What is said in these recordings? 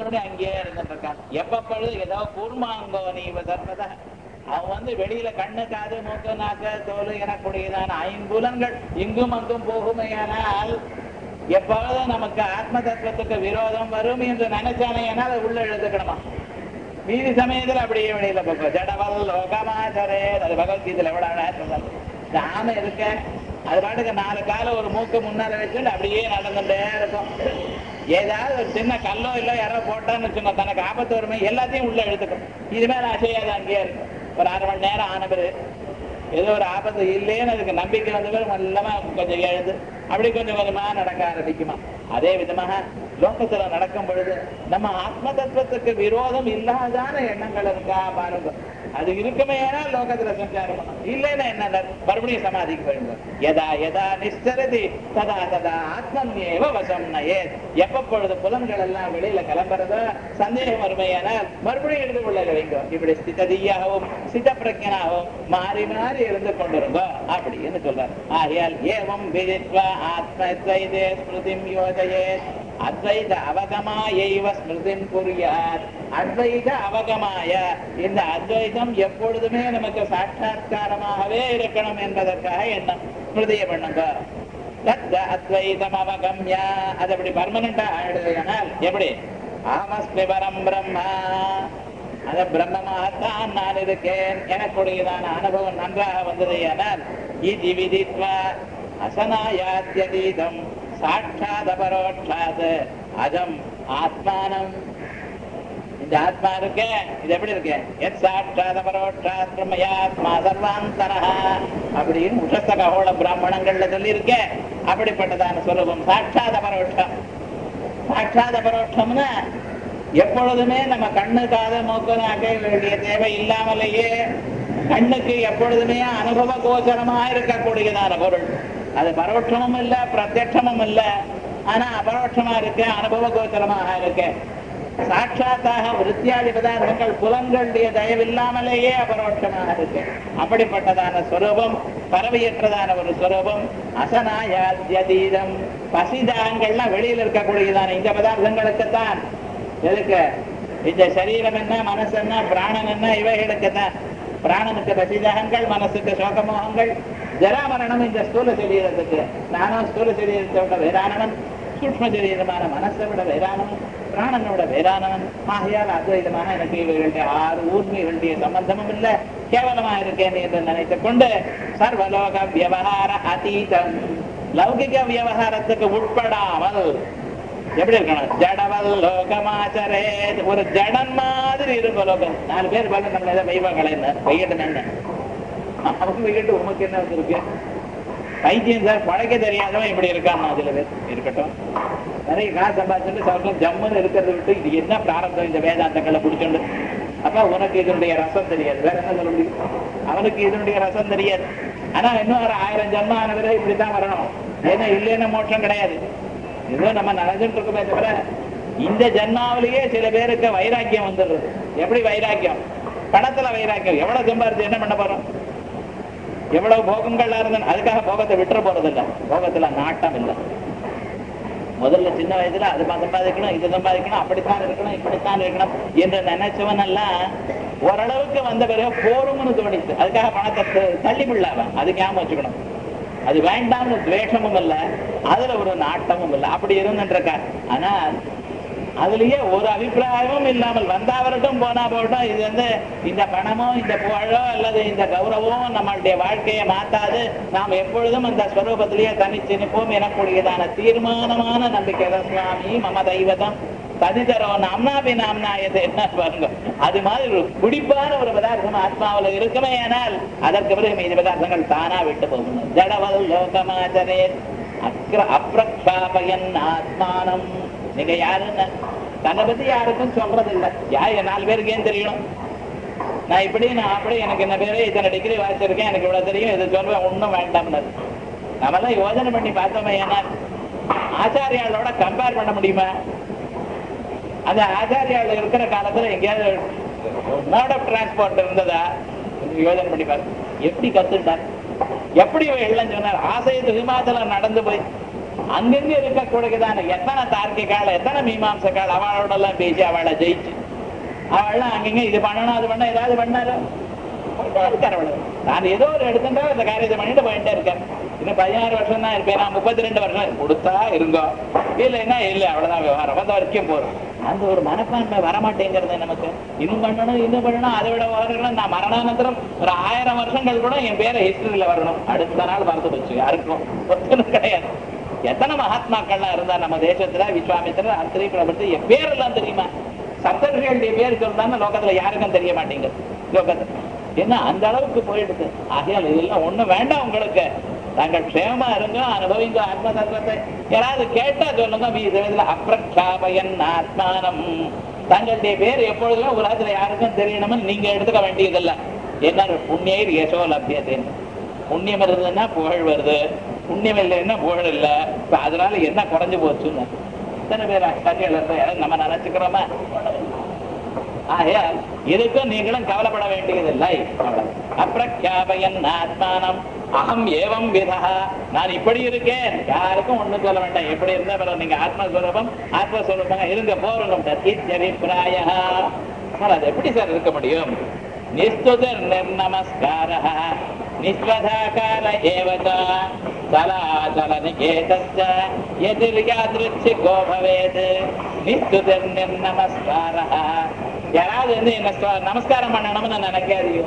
மறுபடியும் அங்கேயே இருந்துட்டு இருக்கான் எப்ப பொழுது ஏதோ கூர்மாங்கோ நீ சர்வதா அவன் வந்து வெளியில கண்ணு காது மூக்கு நாக்கு தோல் எனக்கூடியதான ஐம்புலன்கள் இங்கும் அங்கும் போகுமையானால் எப்பொழுது நமக்கு ஆத்ம தத்துவத்துக்கு விரோதம் வரும் என்று நினைச்சானே அதை உள்ள எழுதுக்கணுமா மீதி சமயத்துல அப்படியே வெளியில போகும் ஜடவல் லோகமாசரே அது பகவத்கீதையில எவ்வளவு அழகா சொல்றாங்க இந்த ஆமை இருக்க அது பாட்டுக்கு நாலு காலம் ஒரு மூக்கு முன்னால வச்சுட்டு அப்படியே நடந்துட்டே இருக்கும் ஏதாவது ஒரு சின்ன கல்லோ இல்லோ யாரோ போட்டான்னு வச்சுக்கோ தனக்கு ஆபத்து வருமே எல்லாத்தையும் உள்ள எடுத்துக்கும் இது மேல அசையாது அங்கேயே இருக்கும் ஒரு அரை மணி நேரம் ஆன பிறகு ஏதோ ஒரு ஆபத்து இல்லைன்னு அதுக்கு நம்பிக்கை வந்த பிறகு மெல்லமா கொஞ்சம் எழுது அப்படி கொஞ்சம் கொஞ்சமா நடக்க ஆரம்பிக்குமா அதே விதமாக லோகத்துல நடக்கும் பொழுது நம்ம ஆத்ம தத்துவத்துக்கு விரோதம் இல்லாதான எண்ணங்கள் இருக்கா பாருங்க அது இருக்குமே லோகத்துல சஞ்சாரம் பண்ணும் இல்லைன்னா என்ன மறுபடியும் சமாதிக்கு போயிடுவோம் எதா எதா நிச்சரதி ததா ததா ஆத்மன்யேவ வசம் நயே எப்ப பொழுது புலன்கள் எல்லாம் வெளியில கிளம்புறதோ சந்தேகம் வருமையானால் மறுபடியும் எடுத்து கொள்ள வைங்க இப்படி ஸ்திததியாகவும் சித பிரஜனாகவும் மாறி மாறி இருந்து கொண்டிருங்கோ அப்படின்னு சொல்றார் ஆகையால் ஏவம் விதித்வா ஆத்மத்வைதே ஸ்மிருதிம் யோஜயே அத்வைத அவகமாயைவ ஸ்மிருதிம் புரியாத் அத்வைத அவகமாய இந்த அத்வைதம் எப்பொழுதுமே நமக்கு சாட்சா்காரமாகவே இருக்கணும் என்பதற்காக எண்ணம் ஸ்மிருதியை பண்ணுங்க தத்த அத்வைதம் அவகம்ய அது அப்படி பர்மனண்டா ஆயிடுதுனால் எப்படி ஆமஸ்மி பரம் பிரம்மா அந்த பிரம்மமாகத்தான் நான் இருக்கேன் எனக்குடையதான அனுபவம் நன்றாக வந்தது ஆனால் இது விதித்வா அசனாயாத்யதீதம் சாட்சாத் அபரோட்சாத் அஜம் ஆத்மானம் இந்த ஆத்மா இருக்கு இது எப்படி இருக்கு எத் சாட்சாத் அபரோட்சாத் பிரம்மயாத்மா சர்வாந்தரஹ அப்படின்னு உஷஸ்த ககோள பிராமணங்கள்ல சொல்லி இருக்க அப்படிப்பட்டதான சொல்லுவோம் சாட்சாத் அபரோட்சம் சாட்சாத் அபரோட்சம்னா எப்பொழுதுமே நம்ம கண்ணு காது மூக்கு நாக்க வேண்டிய தேவை இல்லாமலேயே கண்ணுக்கு எப்பொழுதுமே அனுபவ கோச்சரமா இருக்கக்கூடியதான பொருள் அது பரோட்சமும் இல்ல பிரத்யட்சமும் இல்ல ஆனா அபரோட்சமா இருக்கு அனுபவ கோச்சரமாக இருக்கு சாட்சாத்தாக விருத்தியாதி பதார்த்தங்கள் புலன்களுடைய தயவில்லாமலேயே அபரோட்சமாக இருக்கு அப்படிப்பட்டதான ஸ்வரூபம் பறவையற்றதான ஒரு ஸ்வரூபம் அசனாயாத்யதீதம் பசிதாங்கள்லாம் வெளியில இருக்கக்கூடியதான இந்த பதார்த்தங்களுக்குத்தான் எதுக்கு இந்த சரீரம் என்ன மனசு என்ன பிராணன் என்ன இவைகளுக்கு தான் பிராணனுக்கு ரசிதகங்கள் மனசுக்கு சோகமோகங்கள் ஜராமரணம் இந்த ஸ்தூல சரீரத்துக்கு நானும் ஸ்தூல சரீரத்தை விட வேறானவன் சூக்ம சரீரமான மனசை விட வேறானவன் பிராணனோட வேறானவன் ஆகையால் அத்வைதமான எனக்கு இவர்களுடைய ஆறு ஊர்மிகளுடைய சம்பந்தமும் இல்ல கேவலமா இருக்கேன் என்று நினைத்துக் கொண்டு சர்வலோக வியவகார அதீதம் லௌகிக விவகாரத்துக்கு உட்படாமல் எப்படி இருக்கணும் ஜடவல் லோகமாச்சரே ஒரு ஜடன் மாதிரி இருக்கும் லோகம் நாலு பேர் பார்க்க நம்மள ஏதோ வைவா கலைன்னு வைகட்டன் என்ன அவங்க வைகட்டு உமக்கு என்ன இருக்கு பைத்தியம் சார் பழைக்க தெரியாதவன் இப்படி இருக்கான் அதுல பேர் இருக்கட்டும் நிறைய காசு சம்பாதிச்சுட்டு சவர்க்கம் ஜம்முன்னு இருக்கிறத விட்டு இது என்ன பிராரம்பம் இந்த வேதாந்தங்களை பிடிச்சோண்டு அப்ப உனக்கு இதனுடைய ரசம் தெரியாது வேற என்ன சொல்ல முடியும் அவனுக்கு இதனுடைய ரசம் தெரியாது ஆனா இன்னும் ஒரு ஆயிரம் ஜன்மம் ஆன பிறகு இப்படித்தான் வரணும் ஏன்னா இல்லைன்னா மோட்சம் கிடையாது ஏதோ நம்ம நடந்துட்டு இருக்கோமே தவிர இந்த ஜன்மாவிலேயே சில பேருக்கு வைராக்கியம் வந்துடுறது எப்படி வைராக்கியம் பணத்துல வைராக்கியம் எவ்வளவு சம்பாரிச்சு என்ன பண்ண போறோம் எவ்வளவு போகங்கள்ல இருந்த அதுக்காக போகத்தை விட்டுற போறது இல்ல போகத்துல நாட்டம் இல்லை முதல்ல சின்ன வயசுல அது சம்பாதிக்கணும் இது சம்பாதிக்கணும் அப்படித்தான் இருக்கணும் இப்படித்தான் இருக்கணும் என்று நினைச்சவன் எல்லாம் ஓரளவுக்கு வந்த பிறகு போரும்னு தோணிச்சு அதுக்காக பணத்தை த- தள்ளி விடலாம் அது ஞாபகம் வச்சுக்கணும் அது வேண்டாம்னு துவேஷமும் இல்ல அதுல ஒரு நாட்டமும் இல்ல அப்படி இருந்துருக்கார் ஆனா அதுலயே ஒரு அபிப்பிராயமும் இல்லாமல் வந்தா வரட்டும் போனா போகட்டும் இது வந்து இந்த பணமோ இந்த புகழோ அல்லது இந்த கௌரவமோ நம்மளுடைய வாழ்க்கையை மாத்தாது நாம் எப்பொழுதும் அந்த ஸ்வரூபத்திலேயே தனிச்சு நிற்போம் எனக்கூடியதான தீர்மானமான நம்பிக்கை தான் சுவாமி மம தெய்வதம் தனிதரோ நாம்னாபி நாம்னாயது என்ன பாருங்க அது மாதிரி ஒரு குடிப்பான ஒரு பதார்த்தம் ஆத்மாவில் இருக்குமே ஆனால் அதற்கு பிறகு மீதி பதார்த்தங்கள் தானா விட்டு போகணும் ஜடவல் லோகமாச்சரே அக்ர அப்ரக்ஷாபயன் ஆத்மானம் நீங்க யாருன்னு தன்னை பத்தி யாருக்கும் சொல்றது இல்ல யார் நாலு பேருக்கு ஏன் தெரியணும் நான் இப்படி நான் அப்படி எனக்கு என்ன பேரு இத்தனை டிகிரி வாசிச்சிருக்கேன் எனக்கு இவ்வளவு தெரியும் இது சொல்றேன் ஒண்ணும் வேண்டாம்னு நம்மளாம் யோசனை பண்ணி பார்த்தோமே ஏன்னா ஆச்சாரியாளோட கம்பேர் பண்ண முடியுமா அந்த ஆச்சாரியால இருக்கிற காலத்துல எங்கேயாவது மோட் ஆஃப் டிரான்ஸ்போர்ட் இருந்ததா கொஞ்சம் யோசனை பண்ணி பாருங்க எப்படி கத்துட்டார் எப்படி இவன் எல்லாம் சொன்னார் ஆசையத்து விமானத்துல நடந்து போய் அங்கங்க இருக்கக்கூடியதான எத்தனை தார்க்கிகால் எத்தனை மீமாம்சக்கால் அவளோட எல்லாம் பேசி அவளை ஜெயிச்சு அவள்லாம் அங்கங்க இது பண்ணணும் அது பண்ண ஏதாவது பண்ணாரு போயிட்டே இருக்காரு அவ்வளவு நான் ஏதோ ஒரு எடுத்துட்டா இந்த காரியத்தை பண்ணிட்டு போயிட்டே இருக்கேன் இன்னும் பதினாறு வருஷம் தான் இருப்பேன் நான் முப்பத்தி ரெண்டு வருஷம் கொடுத்தா இருங்கோ இல்லைன்னா இல்லை அவ்வளவுதான் விவகாரம் வந்த வரைக்கும் போதும் அந்த ஒரு மனப்பான்மை வரமாட்டேங்கிறது நமக்கு இன்னும் பண்ணணும் இன்னும் பண்ணணும் அதை விட வரணும் நான் மரணானந்தரம் ஒரு ஆயிரம் வருஷங்கள் கூட என் பேரை ஹிஸ்டரியில வரணும் அடுத்த நாள் மறந்து போச்சு யாருக்கும் ஒருத்தனும் கிடையாது எத்தனை மகாத்மாக்கள்லாம் இருந்தா நம்ம தேசத்துல விஸ்வாமித்திரர் அத்திரி பிரபத்து என் பேரெல்லாம் தெரியுமா சப்தர்களுடைய பேர் சொல்றாங்க லோகத்துல யாருக்கும் தெரிய மாட்டேங்குது லோகத்துல என்ன அந்த அளவுக்கு போயிடுது ஆகையால் இதெல்லாம் ஒண்ணும் வேண்டாம் உங்களுக்கு தாங்கள் க்ஷேமமா இருங்க அனுபவிங்க ஆத்ம தத்துவத்தை யாராவது கேட்டா சொல்லுங்க இதுல அப்பிரக்ஷாபயன் ஆத்மானம் தங்களுடைய பேர் எப்பொழுதுமே உலகத்துல யாருக்கும் தெரியணும்னு நீங்க எடுத்துக்க வேண்டியதில்லை என்ன புண்ணியர் யசோ லபியதேன்னு புண்ணியம் இருந்ததுன்னா புகழ் வருது புண்ணியம் இல்லைன்னா புகழ் இல்லை இப்ப அதனால என்ன குறைஞ்சு போச்சுன்னு எத்தனை பேர் கதைகள் இருந்தா நம்ம நினைச்சுக்கிறோமா ஆகையால் இதுக்கும் நீங்களும் கவலைப்பட வேண்டியதில்லை அப்பிரக்யாபயன் ஆத்மானம் அகம் ஏவம் விதா நான் இப்படி இருக்கேன் யாருக்கும் ஒண்ணும் சொல்ல வேண்டாம் எப்படி இருந்தா பரவாயில்ல நீங்க ஆத்மஸ்வரூபம் ஆத்மஸ்வரூபம் இருங்க போறணும் இத்தியபிப்பிராய சார் அது எப்படி சார் இருக்க முடியும் நிஸ்துதர் நிர்நமஸ்கார நிஸ்வதாகார ஏவச்ச சலாச்சல நிகேதச்ச எதிர்யாதிருச்சிகோ பவேத் நிஸ்துதர் நிர்நமஸ்கார யாராவது வந்து என்ன ஸ்தோ- நமஸ்காரம் பண்ணணும்னு நினைக்காதீங்க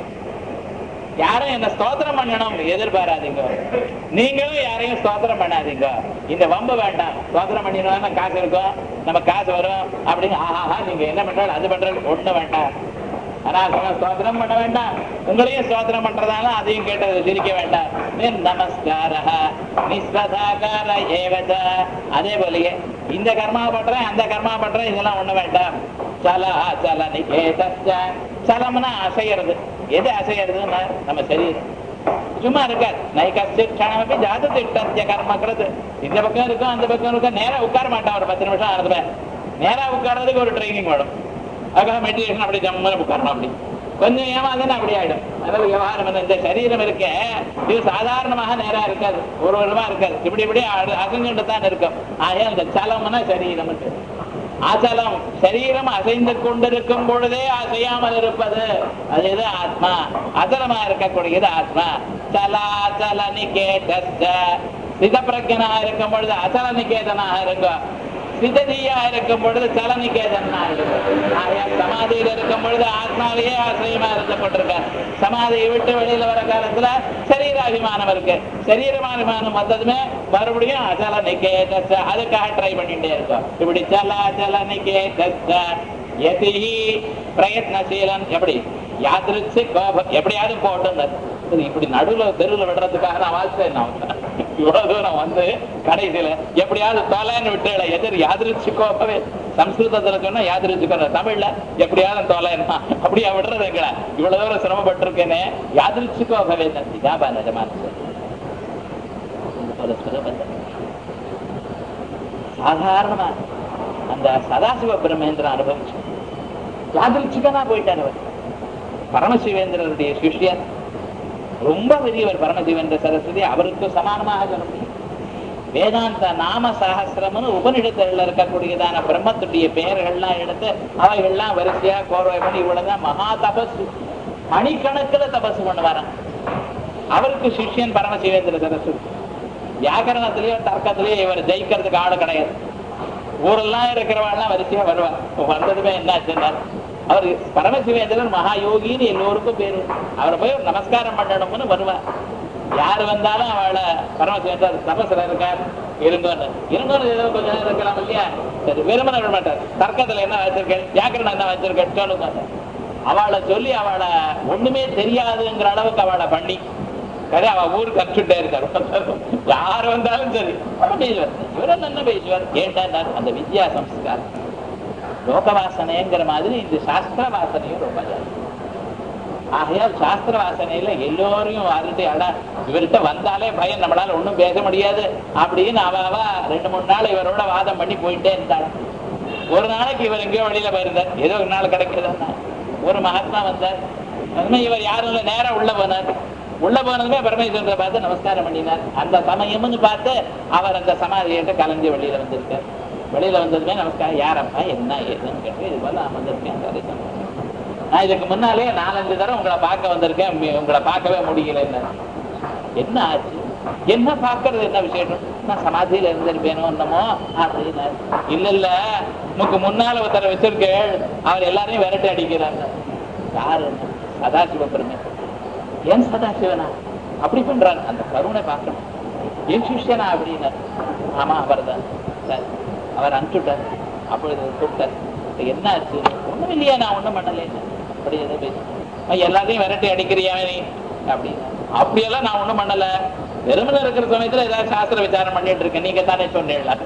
யாரும் என்ன ஸ்தோத்திரம் பண்ணணும் எதிர்பாராதீங்க நீங்களும் யாரையும் ஸ்தோத்திரம் பண்ணாதீங்க இந்த வம்பு வேண்டாம் ஸ்தோத்திரம் பண்ணினா காசு இருக்கும் நம்ம காசு வரும் அப்படின்னு ஆஹாஹா நீங்க என்ன பண்றாலும் அது பண்றது ஒண்ணு வேண்டாம் ஆனா சொன்ன ஸ்தோத்திரம் பண்ண வேண்டாம் உங்களையும் ஸ்தோத்திரம் பண்றதால அதையும் கேட்டது சிரிக்க வேண்டாம் நிர் நமஸ்கார நிஸ்வதாகார ஏவத அதே போலயே இந்த கர்மா பண்றேன் அந்த கர்மா பண்றேன் இதெல்லாம் ஒண்ணு வேண்டாம் சல சல நிகேதச்ச சலம்னா அசையறது எது அசையறதுன்னா நம்ம சரீரம் சும்மா இருக்காது நைகஸ்தி க்ஷணமப்பி ஜாத திட்டத்திய கர்மக்கிறது இந்த பக்கம் இருக்கும் அந்த பக்கம் இருக்கும் நேரா உட்கார மாட்டான் ஒரு பத்து நிமிஷம் ஆனதுமே நேரா உட்கார்றதுக்கு ஒரு ட்ரைனிங் வேணும் அதுக்காக மெடிடேஷன் அப்படி ஜம்மனு உட்காரணும் அப்படி கொஞ்சம் ஏமாந்தா அப்படி ஆயிடும் அதனால விவகாரம் என்ன, இந்த சரீரம் இருக்க இது சாதாரணமாக நேரா இருக்காது ஒரு வருடமா இருக்காது இப்படி இப்படி அடு- அசைஞ்சுட்டு தான் இருக்கும் ஆகையால் இந்த சலம்னா சரீரம் அசலம் சரீரம் அசைந்து கொண்டிருக்கும் பொழுதே அசையாமல் இருப்பது அது இது ஆத்மா அசலமா இருக்கக்கூடியது ஆத்மா சலாச்சல நிகேதஸ்த சிதப்பிரஜனா இருக்கும் பொழுது அசல நிகேதனாக இருக்கும் சிததியா இருக்கும் பொழுது சலனிகேதனா இருக்கும் ஆகையால் சமாதியில் இருக்கும் பொழுது ஆத்மாவையே ஆசிரியமா இருந்து கொண்டிருக்கார் சமாதியை விட்டு வெளியில வர காலத்துல சரீராபிமானம் இருக்கு சரீரமாபிமானம் வந்ததுமே மறுபடியும் அசல நிகேதஸ்த அதுக்காக ட்ரை பண்ணிட்டே இருக்கோம் இப்படி சல அசல நிகேதஸ்த எதிஹி பிரயத்னசீலன் எப்படி யாதிருச்சு கோபம் எப்படியாவது போட்டு இப்படி நடுவுல தெருவுல விடுறதுக்காக நான் வாழ்த்தேன் நான் இவ்வளவு தூரம் வந்து கடைசியில எப்படியாவது தொலைன்னு விட்டுல எதிர் யாதிருச்சு கோபமே சம்ஸ்கிருதத்துல சொன்னா யாதிருச்சுக்கோ தமிழ்ல எப்படியாவது தொலைன்னா அப்படியா விடுறது எங்கடா இவ்வளவு தூரம் சிரமப்பட்டு இருக்கேனே யாதிருச்சு கோபமே இதாபா நிஜமான சாதாரணமா அந்த சதாசிவ பிரம்மேந்திரன் அனுபவிச்சு யாதிருச்சிகனா போயிட்டார் அவர் பரமசிவேந்திரருடைய சிஷ்யர் ரொம்ப பெரியவர் பரமசிவேந்திர சரஸ்வதி அவருக்கு சமானமாக சொல்ல முடியும் வேதாந்த நாம சகசிரம்னு உபநிடத்தில் இருக்கக்கூடியதான பிரம்மத்துடைய பெயர்கள்லாம் எடுத்து அவைகள்லாம் வரிசையா கோர்வை பண்ணி இவ்வளவுதான் மகா தபசு மணிக்கணக்குல தபசு பண்ணுவாராம் அவருக்கு சிஷ்யன் பரமசிவேந்திர சரஸ்வதி வியாக்கரணத்திலேயோ தர்க்கத்திலேயோ இவர் ஜெயிக்கிறதுக்கு ஆளு கிடையாது ஊரெல்லாம் இருக்கிறவாள்லாம் வரிசையா வருவார் வந்ததுமே என்னாச்சுன்னா அவர் பரமசிவேந்திரன் மகா யோகின்னு எல்லோருக்கும் பேரு அவரை போய் ஒரு நமஸ்காரம் பண்ணணும்னு வருவார் யார் வந்தாலும் அவளை பரமசிவேந்தர் தபசுல இருக்கார் இருங்கன்னு இருங்கன்னு ஏதோ கொஞ்ச நேரம் இருக்கலாம் இல்லையா சரி விரும்பின விட மாட்டார் தர்க்கத்துல என்ன வச்சிருக்கேன் வியாக்கரணம் என்ன வச்சிருக்கேன் சொல்லுங்க அவளை சொல்லி அவளை ஒண்ணுமே தெரியாதுங்கிற அளவுக்கு அவளை பண்ணி சரி அவ ஊருக்கு அனுப்பிச்சுட்டே இருக்காரு யார் வந்தாலும் சரி அவன் பேசுவார் இவரும் என்ன பேசுவார் ஏன்டா அந்த வித்யா சம்ஸ்காரம் லோக வாசனைங்கிற மாதிரி இந்த சாஸ்திர வாசனையும் ரொம்ப ஜாஸ்தி ஆகையால் சாஸ்திர வாசனையில எல்லோரையும் வாரிட்டு அடா இவர்கிட்ட வந்தாலே பயம் நம்மளால ஒண்ணும் பேச முடியாது அப்படின்னு அவ அவ ரெண்டு மூணு நாள் இவரோட வாதம் பண்ணி போயிட்டே இருந்தாள் ஒரு நாளைக்கு இவர் எங்கேயோ வெளியில போயிருந்தார் ஏதோ ஒரு நாள் கிடைக்கிறதா ஒரு மகாத்மா வந்தார் அதுமே இவர் யாரும் இல்லை நேரா உள்ள போனார் உள்ள போனதுமே பரமேஸ்வரத்தை பார்த்து நமஸ்காரம் பண்ணினார் அந்த சமயம்னு பார்த்து அவர் அந்த சமாதியிட்ட கலந்து வெளியில வந்திருக்கார் வெளியில வந்ததுமே நமஸ்காரம் யாரப்பா என்ன ஏதுன்னு கேட்டு இது போல நான் வந்திருக்கேன் சரி சொன்னேன். நான் இதுக்கு முன்னாலே நாலஞ்சு தடவை உங்களை பார்க்க வந்திருக்கேன் மி- உங்களை பார்க்கவே முடியல என்ன ஆச்சு என்ன பார்க்கறது என்ன விசேஷம் நான் சமாதியில இருந்திருப்பேனோ என்னமோ அப்படின்னு இல்ல இல்ல உனக்கு முன்னால ஒருத்தரை வச்சிருக்கேள் அவர் எல்லாரையும் விரட்டி அடிக்கிறாங்க யாரு சதாசிவ பெருமை ஏன் சதாசிவனா அப்படி பண்றாரு அந்த கருணை பார்க்கணும் என் சிஷ்யனா அப்படின்னாரு ஆமா அவர் தான் சரி அவர் அனுப்பிச்சுட்டார் அப்பொழுது கூப்பிட்டார் "இப்ப என்ன ஆச்சு ஒண்ணும் இல்லையா நான் ஒண்ணும் பண்ணல அப்படி ஏதோ பேசி "அம்மா, எல்லாத்தையும் விரட்டி அடிக்கிறியா நீ அப்படின்னு அப்படியெல்லாம் நான் ஒண்ணும் பண்ணல வெறுமனை இருக்கிற சமயத்துல ஏதாவது சாஸ்திர விசாரம் பண்ணிட்டு இருக்கேன் நீங்க தானே சொன்னீங்களா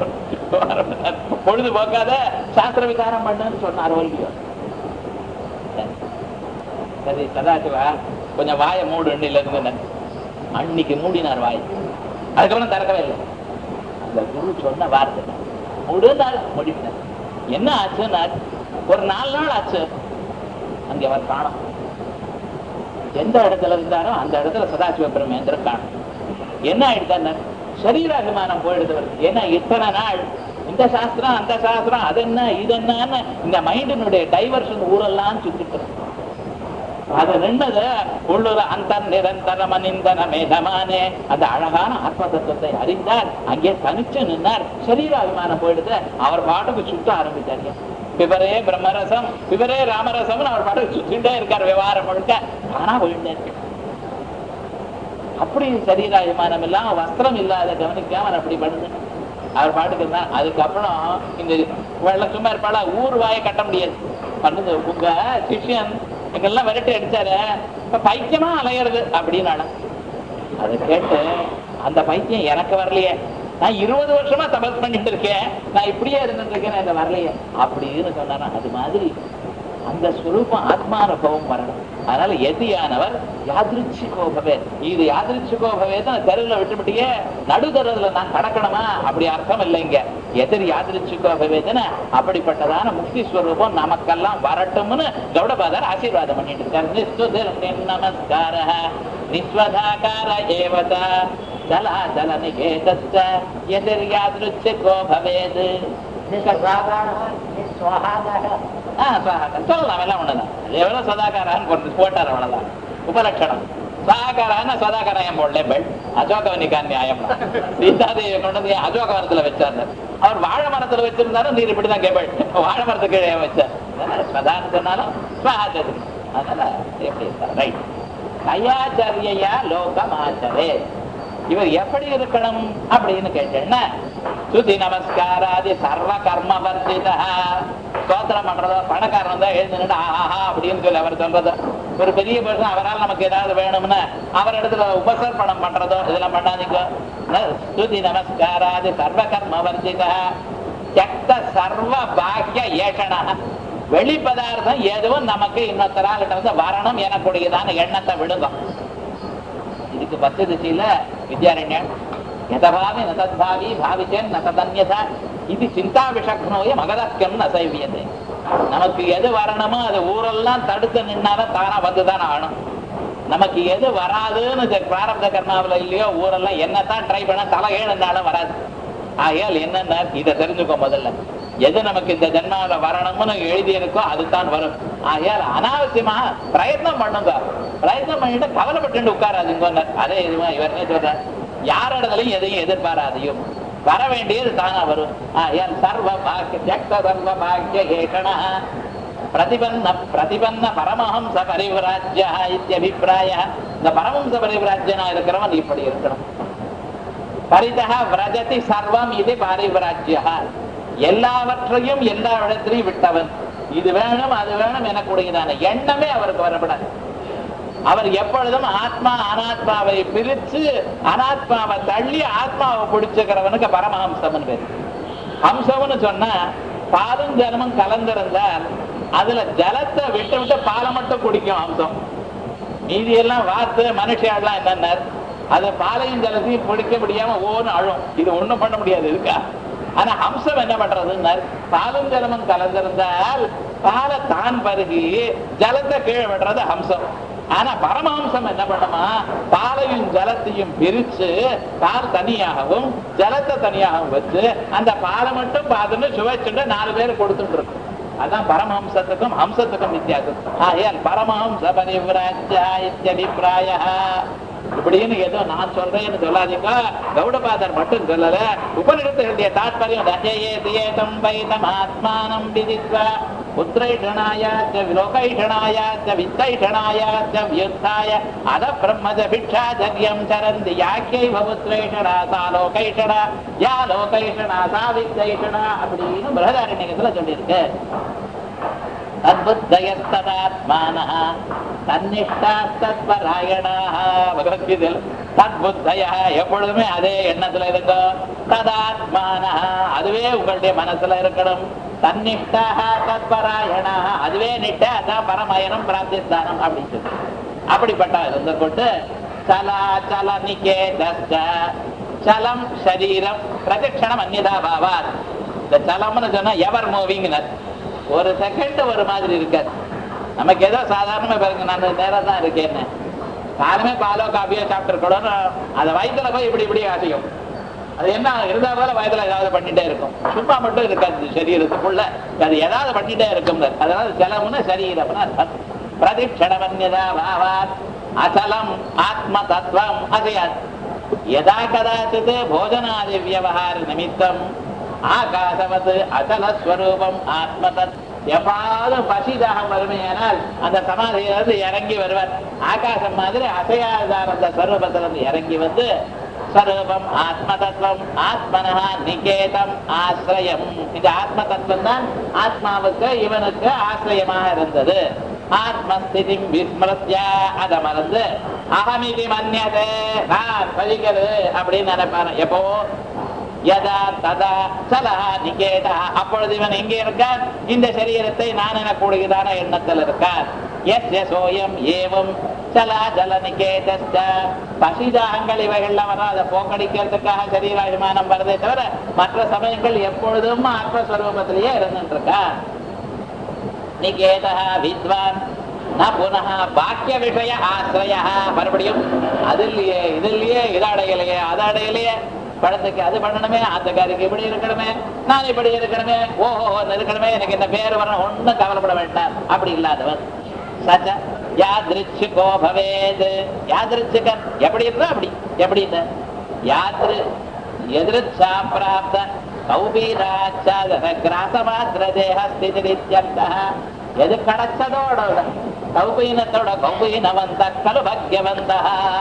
பொழுது போக்காத சாஸ்திர விசாரம் பண்ணுன்னு சொன்னார் இல்லையோ சரி. சரி சதாசிவா கொஞ்சம் வாயை மூடுன்னு இருந்து அன்னைக்கு மூடினார் வாய் அதுக்கப்புறம் திறக்கவே இல்லை அந்த குரு சொன்ன வார்த்தை மூடு நாள் முடிப்பினார் என்ன ஆச்சுன்னா ஒரு நாலு நாள் ஆச்சு அங்க அவர் காணும் எந்த இடத்துல இருந்தாரோ அந்த இடத்துல சதாசிவ பிரமேந்திர காணும் என்ன ஆயிடுதாரு சரீராபிமானம் போயிடுது அவருக்கு. ஏன்னா இத்தனை நாள் இந்த சாஸ்திரம் அந்த சாஸ்திரம் அது என்ன இது என்னன்னு இந்த மைண்டினுடைய டைவர்ஷன் ஊரெல்லாம் சுத்திட்டு இருக்கு. அது நின்னது உள்ளுர அந்த நிரந்தர மனிந்தன மேதமானே அந்த அழகான ஆத்ம தத்துவத்தை அறிந்தார் அங்கே தனிச்சு நின்னார் சரீராபிமானம் போயிடுது அவர் பாட்டுக்கு சுத்த ஆரம்பிச்சாரு பிபரே பிரம்மரசம் பிபரே ராமரசம்னு அவர் பாட்டுக்கு சுத்திட்டே இருக்கார் விவகாரம் முழுக்க ஆனா போயிட்டே இருக்கு அப்படி சரீராபிமானம் இல்லாம வஸ்திரம் இல்லாத கவனிக்காம அவர் அப்படி பண்ணுது அவர் பாட்டுக்கு இருந்தா அதுக்கப்புறம் இந்த வெள்ள சும்மா இருப்பாளா ஊர் வாயை கட்ட முடியாது பண்ணுது உங்க சிஷ்யன் எங்கெல்லாம் விரட்டி அடிச்சாரு இப்ப பைத்தியமா அலையிறது அப்படின்னு அதை கேட்டு அந்த பைத்தியம் எனக்கு வரலையே நான் இருபது வருஷமா தபஸ் பண்ணிட்டு இருக்கேன் நான் இப்படியே இருந்துட்டு இருக்கேன் எனக்கு வரலையே அப்படின்னு சொன்னாரா அது மாதிரி அந்த ஸ்வரூபம் ஆத்மானுபவம் வரணும் அதனால எதியானவர் யாதிருச்சிகோபவே இது யாதிருச்சிகோபவே தான் தெருவில் விட்டுவிட்டியே நடுத்தருவில் நான் கடக்கணுமா அப்படி அர்த்தம் இல்லைங்க எதிர் யாதிருச்சிகோபவே தானே அப்படிப்பட்டதான முக்தி ஸ்வரூபம் நமக்கெல்லாம் வரட்டும்னு கௌடபாதர் ஆசீர்வாதம் பண்ணிட்டு இருக்காரு நிஸ்துதிர் நமஸ்கார நிஸ்வதாகார ஏவத ஜலாஜல நிகேதஸ்த எதிர் யாதிருச்சிகோ பவேது சொல்லலாம் எல்லாம் ஒண்ணுதான் எவ்வளவு சதாகாரான்னு போட்டு போட்டார் அவ்வளவுதான் உபலட்சணம் சதாகாரான சதாகாரம் போடல பெல் அசோகவனிக்கான் நியாயம் சீதாதேவி கொண்டு வந்து அசோக மரத்துல வச்சாரு அவர் வாழை மரத்துல வச்சிருந்தாலும் நீர் இப்படிதான் கேபள் வாழை மரத்துக்கு கீழே வச்சார் அதனால சதான்னு சொன்னாலும் சுவாச்சது அதனால எப்படி இருக்கார் ரைட் கயாச்சரியா லோகமாச்சரே இவர் எப்படி இருக்கணும் அப்படின்னு கேட்டேன்னா சுதி நமஸ்காராதி சர்வ கர்ம வர்த்திதா ஸ்தோத்திரம் பண்றதோ பணக்காரன் தான் எழுந்து ஆஹா அப்படின்னு சொல்லி அவர் சொல்றது ஒரு பெரிய பர்சன் அவரால் நமக்கு ஏதாவது வேணும்னா அவர் இடத்துல உபசர்ப்பணம் பண்றதோ இதெல்லாம் பண்ணாதீங்க ந- ஸ்துதி நமஸ்காராதி சர்வ கர்ம வர்த்திதா தியக்த சர்வ பாக்கிய ஏஷணா வெளி பதார்த்தம் எதுவும் நமக்கு இன்னொருத்தராகிட்ட வந்து வரணும் எனக்குடையதான எண்ணத்தை விடுங்க இதுக்கு பத்து திசையில வித்யாரண்யன் எதபாவி நதத்பாவி பாவிச்சேன் நதன்யதா இது சிந்தா விஷக்னோய மகதாக்கியம் நசைவியது நமக்கு எது வரணுமோ அது ஊரெல்லாம் தடுத்து நின்னாலும் தானா வந்துதான் ஆகணும் நமக்கு எது வராதுன்னு இந்த பிராரப்த கர்மாவில் இல்லையோ ஊரெல்லாம் என்னத்தான் ட்ரை பண்ண தலைகீழந்தாலும் வராது ஆகையால் என்னன்னா இதை தெரிஞ்சுக்கோ முதல்ல எது நமக்கு இந்த ஜென்மாவில் வரணும்னு எழுதி இருக்கோ அதுதான் வரும் ஆகையால் அனாவசியமா பிரயத்னம் பண்ணுங்க பிரயத்னம் பண்ணிட்டு கவலைப்பட்டு உட்காராதுங்க அதே இதுவா இவர் என்ன சொல்றார் யார் இடத்துலையும் எதையும் எதிர்பாராதையும் வர வேண்டியது தானா வரும் ஆகையால் சர்வ பாக்கிய தியக்த சர்வ பாக்கிய ஏஷணா பிரதிபன்ன பிரதிபன்ன பரமஹம்ச பரிவிராஜ்ய இத்தியபிப்பிராய இந்த பரமஹம்ச பரிவிராஜ்யனா இருக்கிறவன் இப்படி இருக்கணும் பரிதக விரஜதி சர்வம் இது பாரிவிராஜ்யா எல்லாவற்றையும் எல்லா இடத்திலையும் விட்டவன் இது வேணும் அது வேணும் எனக்குடையதான எண்ணமே அவருக்கு வரப்படாது அவர் எப்பொழுதும் ஆத்மா அனாத்மாவை பிரிச்சு அனாத்மாவை தள்ளி ஆத்மாவை பிடிச்சுக்கிறவனுக்கு பரமஹம்சம்னு பேர் ஹம்சம்னு சொன்னா பாலும் ஜலமும் கலந்திருந்தால் அதுல ஜலத்தை விட்டு விட்டு பாலை மட்டும் குடிக்கும் ஹம்சம் மீதி எல்லாம் வார்த்தை மனுஷியாடலாம் என்னன்னா அது பாலையும் ஜலத்தையும் பிடிக்க முடியாம ஓன்னு அழும் இது ஒண்ணும் பண்ண முடியாது இருக்கா ஆனா ஹம்சம் என்ன பண்றதுன்னா பாலும் ஜலமும் கலந்திருந்தால் பாலை தான் பருகி ஜலத்தை கீழே விடுறது ஹம்சம் ஆனா பரமஹம்சம் என்ன பண்ணுமா பாலையும் ஜலத்தையும் பிரிச்சு பால் தனியாகவும் ஜலத்தை தனியாகவும் வச்சு அந்த பாலை மட்டும் பார்த்துட்டு சுவைச்சுட்டு நாலு பேர் கொடுத்துட்டு இருக்கும் அதான் பரமஹம்சத்துக்கும் ஹம்சத்துக்கும் வித்தியாசம் ஆகையால் பரமஹம்ச பரிவிராஜ்யா இத்தியபிப்பிராய இப்படின்னு ஏதோ நான் சொல்றேன்னு சொல்லாதீங்க கௌடபாதர் மட்டும் சொல்லல உபனிடத்துடைய தாத்பரியம் ரஜயே தியேதம் வைதம் ஆத்மானம் விதித்வா புத்திரைஷணாயாச்ச லோகைஷணாயாச்ச வித்தைஷணாயாச்ச வியுத்தாய அத பிரம்மஜ பிக்ஷாச்சரியம் சரந்தி யாக்கைவ புத்திரைஷணா சா லோகைஷணா யா லோகைஷணா சா வித்தைஷணா அப்படின்னு பிரகதாரண்யத்துல சொல்லியிருக்கு தத்புத்தயஸ்ததாத்மானः தன்னிஷ்டாஸ்தத்பராயணாः பகவத்கீதையில் தத்புத்தய எப்பொழுதுமே அதே எண்ணத்துல இருக்கோ ததாத்மானः அதுவே உங்களுடைய மனசுல இருக்கணும் தன்னிஷ்டாக தத்பராயணாக அதுவே நிட்ட அதான் பரமயனம் பிரார்த்திஸ்தானம் அப்படின்னு சொல்லி அப்படிப்பட்ட இருந்து கொண்டு சலா சல நிகேதஸ்த சலம் சரீரம் பிரதட்சணம் அந்நிதா பாவாத் இந்த சலம்னு சொன்னா எவர் மூவிங்னர் ஒரு செகண்ட் ஒரு மாதிரி இருக்காது நமக்கு ஏதோ சாதாரணமா பாருங்க நான் நேரம் தான் இருக்கேன்னு காலமே பாலோ காபியோ சாப்பிட்டுருக்கணும் அதை வயிற்றுல போய் இப்படி இப்படி அசையும் அது என்ன இருந்தா போல வயதுல ஏதாவது பண்ணிட்டே இருக்கும் சும்மா மட்டும் இருக்காது சரீரத்துக்குள்ள அது ஏதாவது பண்ணிட்டே இருக்கும் அதனால செலவுன்னு சரீரம்னு அர்த்தம் பிரதிக்ஷணமன்யதா பாவாத் அசலம் ஆத்ம தத்துவம் அசையாது யதா கதாச்சித் போஜனாதி வியவகார நிமித்தம் ஆகாசவத் அசலஸ்வரூபம் ஆத்மதத் எப்பாவது பசிதாகம் வறுமையானால் அந்த சமாதியிலிருந்து இறங்கி வருவார் ஆகாசம் மாதிரி அசையாதார் அந்த ஸ்வரூபத்திலிருந்து இறங்கி வந்து ஸ்வரூபம் ஆத்ம தத்துவம் ஆத்மனஹா நிகேதம் ஆசிரியம் இந்த ஆத்ம தத்துவம் தான் ஆத்மாவுக்கு இவனுக்கு ஆசிரியமாக இருந்தது ஆத்மஸ்திதி விஸ்மரத்யா அதை மறந்து அகமிதி மன்யதே நான் பதிக்கிறது அப்படின்னு நினைப்பாரு எப்போ யதா ததா சலா நிகேதா அப்பொழுது இவன் எங்கே இருக்கான் இந்த சரீரத்தை நான் எனக்கூடியதான எண்ணத்தில் இருக்கான் எஸ் சோயம் ஏவம் சலா ஜல நிகேதஸ்ட பசிதாகங்கள் இவைகள்லாம் வர அதை போக்கடிக்கிறதுக்காக சரீராபிமானம் வருதே தவிர மற்ற சமயங்கள் எப்பொழுதும் ஆத்மஸ்வரூபத்திலேயே இருந்துட்டு இருக்கான் நிகேதா வித்வான் ந புனः பாக்கிய விஷய ஆசிரிய மறுபடியும் அதில்லையே இதில்லையே இது அடையலையே அது அடையலையே படத்துக்கு அது பண்ணணுமே ஆத்தக்காரிக்கு இப்படி இருக்கணுமே நான் இப்படி இருக்கணுமே ஓஹோ இருக்கணுமே எனக்கு இந்த பேர் வரணும் ஒண்ணும் கவலைப்பட வேண்டாம் அப்படி இல்லாதவன் சச்ச யாதிருச்சுகோ பவேது யாதிருச்சுகன் எப்படி இருந்தா அப்படி எப்படி இந்த யாத்ரு எதிர்ச்சா பிராப்த கௌபீராச்சாதன கிராசமாத்திர தேக ஸ்திதிரித்யர்த்தः எது கிடைச்சதோட கௌபீனத்தோட கௌபீனவந்த கலு பக்யவந்த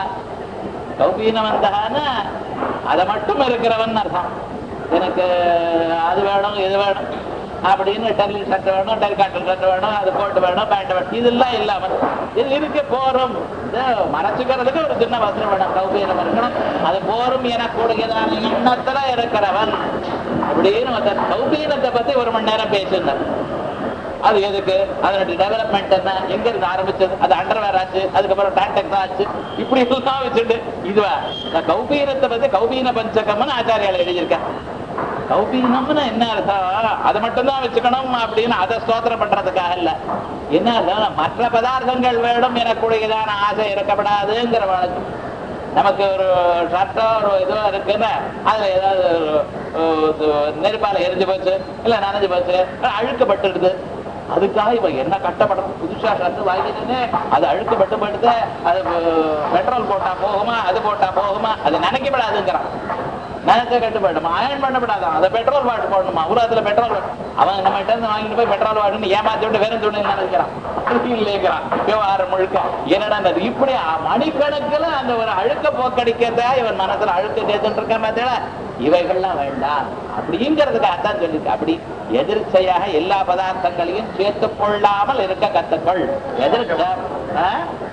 கௌபீனவந்தகான்னா அதை மட்டும் இருக்கிறவன் அர்த்தம் எனக்கு அது வேணும் இது வேணும் அப்படின்னு டெல்லி சட்டை வேணும் டெல் காட்டன் சட்டை வேணும் அது கோட்டு வேணும் பேண்ட் வேணும் இதெல்லாம் இல்லாம இது இருக்க போறோம் இது மறைச்சுக்கிறதுக்கு ஒரு சின்ன வசனம் வேணும் கௌபீனம் இருக்கணும் அது போரும் என கூடுகிறதான எண்ணத்துல இருக்கிறவன் அப்படின்னு ஒருத்தர் கௌபீனத்தை பத்தி ஒரு மணி நேரம் பேசினார் அது எதுக்கு அதனுடைய டெவலப்மெண்ட் என்ன எங்க இருந்து ஆரம்பிச்சது அது அண்டர்வேர் ஆச்சு அதுக்கப்புறம் டாக்டெக்ஸ் ஆச்சு இப்படி எல்லாம் வச்சுட்டு இதுவா இந்த கௌபீனத்தை பத்தி கௌபீன பஞ்சகம்னு ஆச்சாரியால் எழுதியிருக்கேன் கௌபீனம்னு என்ன அர்த்தம் அதை மட்டும்தான் வச்சுக்கணும் அப்படின்னு அதை ஸ்தோத்திரம் பண்றதுக்காக இல்ல என்ன அர்த்தம் மற்ற பதார்த்தங்கள் வேணும் எனக்கூடியதான ஆசை இருக்கப்படாதுங்கிற வழக்கம் நமக்கு ஒரு ஷர்ட்டோ ஒரு இதோ இருக்குன்னு அதுல ஏதாவது ஒரு, அஹ், நெருப்பால எரிஞ்சு போச்சு இல்ல நனைஞ்சு போச்சு அழுக்கப்பட்டுடுது அதுக்காக இவன் என்ன கட்டப்படணும் புதுசா ஷர்ட் வாங்கினே அது அழுக்கப்பட்டு போயிடுது அது பெட்ரோல் போட்டா போகுமா அது போட்டா போகுமா அது நினைக்கப்படாதுங்கிறான் நினைச்ச கட்டு போயிடுமா அயன் பண்ணப்படாதான் அதை பெட்ரோல் வாட்டு போடணுமா உலகத்துல பெட்ரோல் அவன் நம்ம கிட்ட இருந்து வாங்கிட்டு போய் பெட்ரோல் வாட்டுன்னு ஏமாத்தி விட்டு வேற துணி நினைக்கிறான் இல்லைங்கிறான் விவகாரம் முழுக்க என்னடா இது? இப்படி மணிக்கணக்கில் அந்த ஒரு அழுக்க போக்கடிக்கிறதா இவன் மனசுல அழுக்க சேர்த்துட்டு இருக்க பார்த்தா இவைகள்லாம் வேண்டாம் அப்படிங்கிறதுக்காகத்தான் சொல்லிருக்கு அப்படி எதிர்ச்சையாக எல்லா பதார்த்தங்களையும் சேர்த்துக் கொள்ளாமல் இருக்க கத்துக்கள் எதிர்ச்ச ஆ?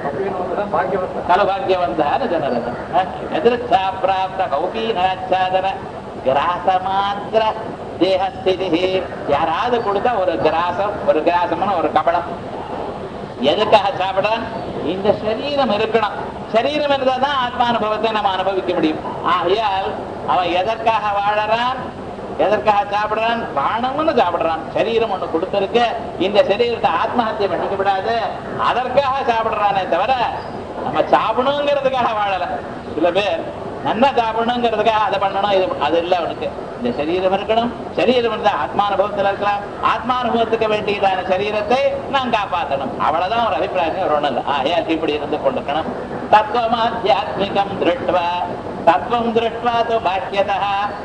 கலபாக்கியவந்தான ಜನರದು ಎದುರುಚ್ಛಾ ಪ್ರಾಪ್ತ கௌபீனாச்சாதன கிராச மாத்திர தேகஸ்திதி யாராவது கொடுத்தா ஒரு கிராசம் ஒரு கிராசம்னு ஒரு கபடம் எதுக்காக சாப்பிடான் இந்த சரீரம் இருக்கணும் சரீரம் இருந்தால் தான் ஆத்மானுபவத்தை நம்ம அனுபவிக்க முடியும் ஆகையால் அவன் எதற்காக வாழறான் எதற்காக சாப்பிடுறான் பிராணம்னு சாப்பிடுறான் சரீரம் ஒண்ணு கொடுத்திருக்கு இந்த சரீரத்தை ஆத்மஹத்தியை பண்ணிக்க விடாது அதற்காக சாப்பிடுறானே தவிர நம்ம சாப்பிடணுங்கிறதுக்காக வாழல சில பேர் நல்லா சாப்பிடணுங்கிறதுக்காக அதை பண்ணணும் இது அது இல்லை அவனுக்கு இந்த சரீரம் இருக்கணும் சரீரம் இருந்தா ஆத்மானுபவத்தில் இருக்கலாம் ஆத்மானுபவத்துக்கு வேண்டியதான சரீரத்தை நான் காப்பாற்றணும் அவ்வளவுதான் ஒரு அபிப்பிராயம் ஒரு ஒண்ணு இல்லை ஆயா இப்படி இருந்து கொண்டிருக்கணும் தத்துவமாத்தியாத்மிகம் திருஷ்டுவா தத்துவம் திருஷ்டுவா தோ பாக்கியதா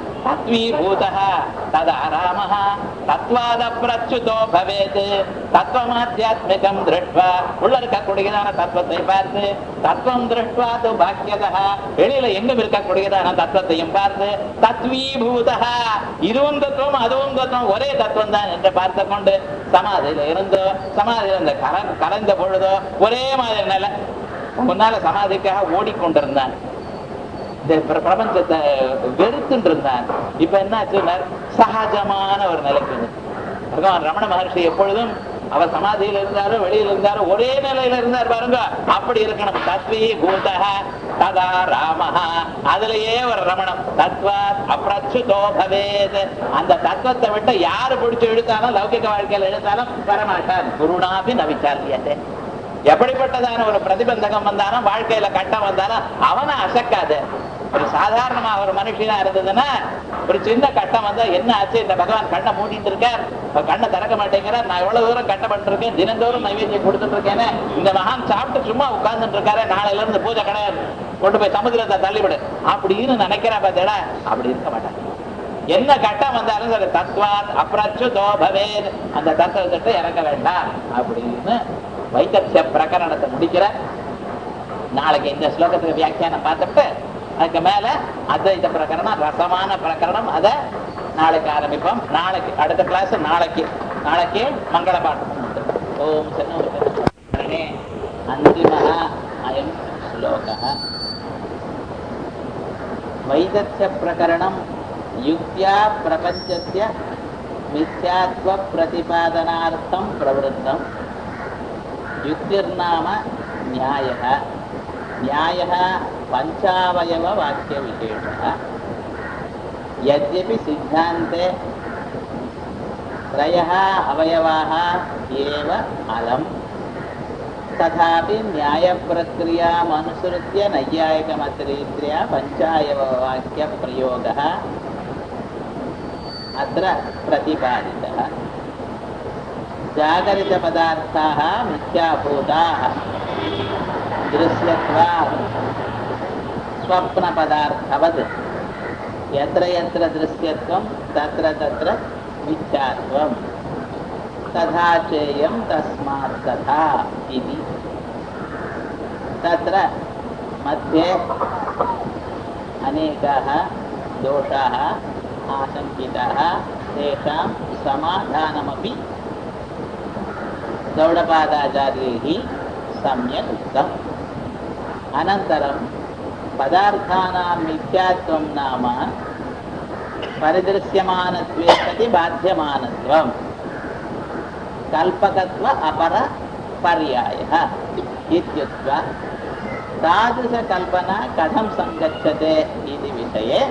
தத்வீபூதः ததா ராமः தத்வாதப்பிரச்சுதோ பவேத் தத்துவமாத்தியாத்மிகம் திருஷ்டுவா உள்ள இருக்கக்கூடியதான தத்துவத்தை பார்த்து தத்துவம் திருஷ்டுவா தோ பாக்கியதா வெளியில எங்கும் இருக்கக்கூடியதான தத்துவத்தையும் பார்த்து தத்வீபூதः இதுவும் தத்துவம் அதுவும் தத்துவம் ஒரே தத்துவம் தான் என்று பார்த்து கொண்டு சமாதியில இருந்தோ சமாதியில இருந்த கல கலைந்த பொழுதோ ஒரே மாதிரி நிலை முன்னால சமாதிக்காக ஓடிக்கொண்டிருந்தான் இந்த பிர- பிரபஞ்சத்தை வெறுத்துட்டு இருந்தான் இப்ப என்னாச்சுன்னா சகஜமான ஒரு நிலைக்கு வந்து பகவான் ரமண மகர்ஷி எப்பொழுதும் அவர் சமாதியில இருந்தாரோ வெளியில இருந்தாரோ ஒரே நிலையில இருந்தார் பாருங்க அப்படி இருக்கணும் தத்வி பூதக ததா ராமஹா அதுலயே ஒரு ரமணம் தத்வா அப்ரச்சுதோ பவேத் அந்த தத்துவத்தை விட்டு யாரு பிடிச்சு இழுத்தாலும் லௌகிக வாழ்க்கையில இழுத்தாலும் வரமாட்டார் குருணாபி நவிச்சாரியத்தை எப்படிப்பட்டதான ஒரு பிரதிபந்தகம் வந்தாலும் வாழ்க்கையில கட்டம் வந்தாலும் அவனை அசக்காது ஒரு சாதாரணமா ஒரு மனுஷனா இருந்ததுன்னா ஒரு சின்ன கட்டம் வந்தா என்ன ஆச்சு இந்த பகவான் கண்ணை மூடிட்டு இருக்கார் இப்ப கண்ணை திறக்க மாட்டேங்கிறார் நான் எவ்வளவு தூரம் கட்டை பண்ணிட்டு இருக்கேன் தினந்தோறும் நைவேத்தியம் கொடுத்துட்டு இருக்கேனே இந்த மகான் சாப்பிட்டு சும்மா உட்கார்ந்துட்டு இருக்காரு நாளையில இருந்து பூஜை கிடையாது கொண்டு போய் சமுதிரத்தை தள்ளிவிடு அப்படின்னு நினைக்கிறா பார்த்தேடா அப்படி இருக்க மாட்டாங்க என்ன கட்டம் வந்தாலும் சரி தத்வாத் அப்ரச்சுதோ பவேத் அந்த தத்துவத்தை இறக்க வேண்டாம் அப்படின்னு வைத்தர்ஷ பிரகரணத்தை முடிக்கிற நாளைக்கு இந்த ஸ்லோகத்துக்கு வியாக்கியானம் பார்த்துட்டு அதுக்கு மேல அத்வைத பிரகரணம் ரசமான பிரகரணம் அதை நாளைக்கு ஆரம்பிப்போம் நாளைக்கு அடுத்த கிளாஸ் நாளைக்கு நாளைக்கு மங்கள பாட்டம் உண்டு. ஓம் சன்னே அந்திம அயம் ஸ்லோகः वैदस्य प्रकरणं युक्त्या प्रपञ्चस्य मिथ्यात्वप्रतिपादनार्थं प्रवृत्तम् युक्तिर्नाम न्यायः न्यायः पञ्चावयववाक्यविशेषः यद्यपि सिद्धान्ते त्रयः अवयवाः एव अलम् तथापि न्यायप्रक्रियामनुसृत्य नैयायिकमतरीत्या पञ्चायववाक्यप्रयोगः अत्र प्रतिपादितः जागरितपदार्थाः मिथ्याभूताः दृश्यत्वात् स्वप्नपदार्थवत् यत्र यत्र दृश्यत्वं तत्र तत्र मिथ्यात्वम् तथा चेयं तस्मात् तथा इति तत्र मध्ये अनेकाः दोषाः आशङ्किताः तेषां समाधानमपि गौडपादाचार्यैः सम्यक् उक्तम् अनन्तरं पदार्थानां मिथ्यात्वं नाम परिदृश्यमानत्वे सति बाध्यमानत्वम् कल्पकत्व अपर पर्यायः इत्युक्त्वा तादृशकल्पना कथं सङ्गच्छते इति विषये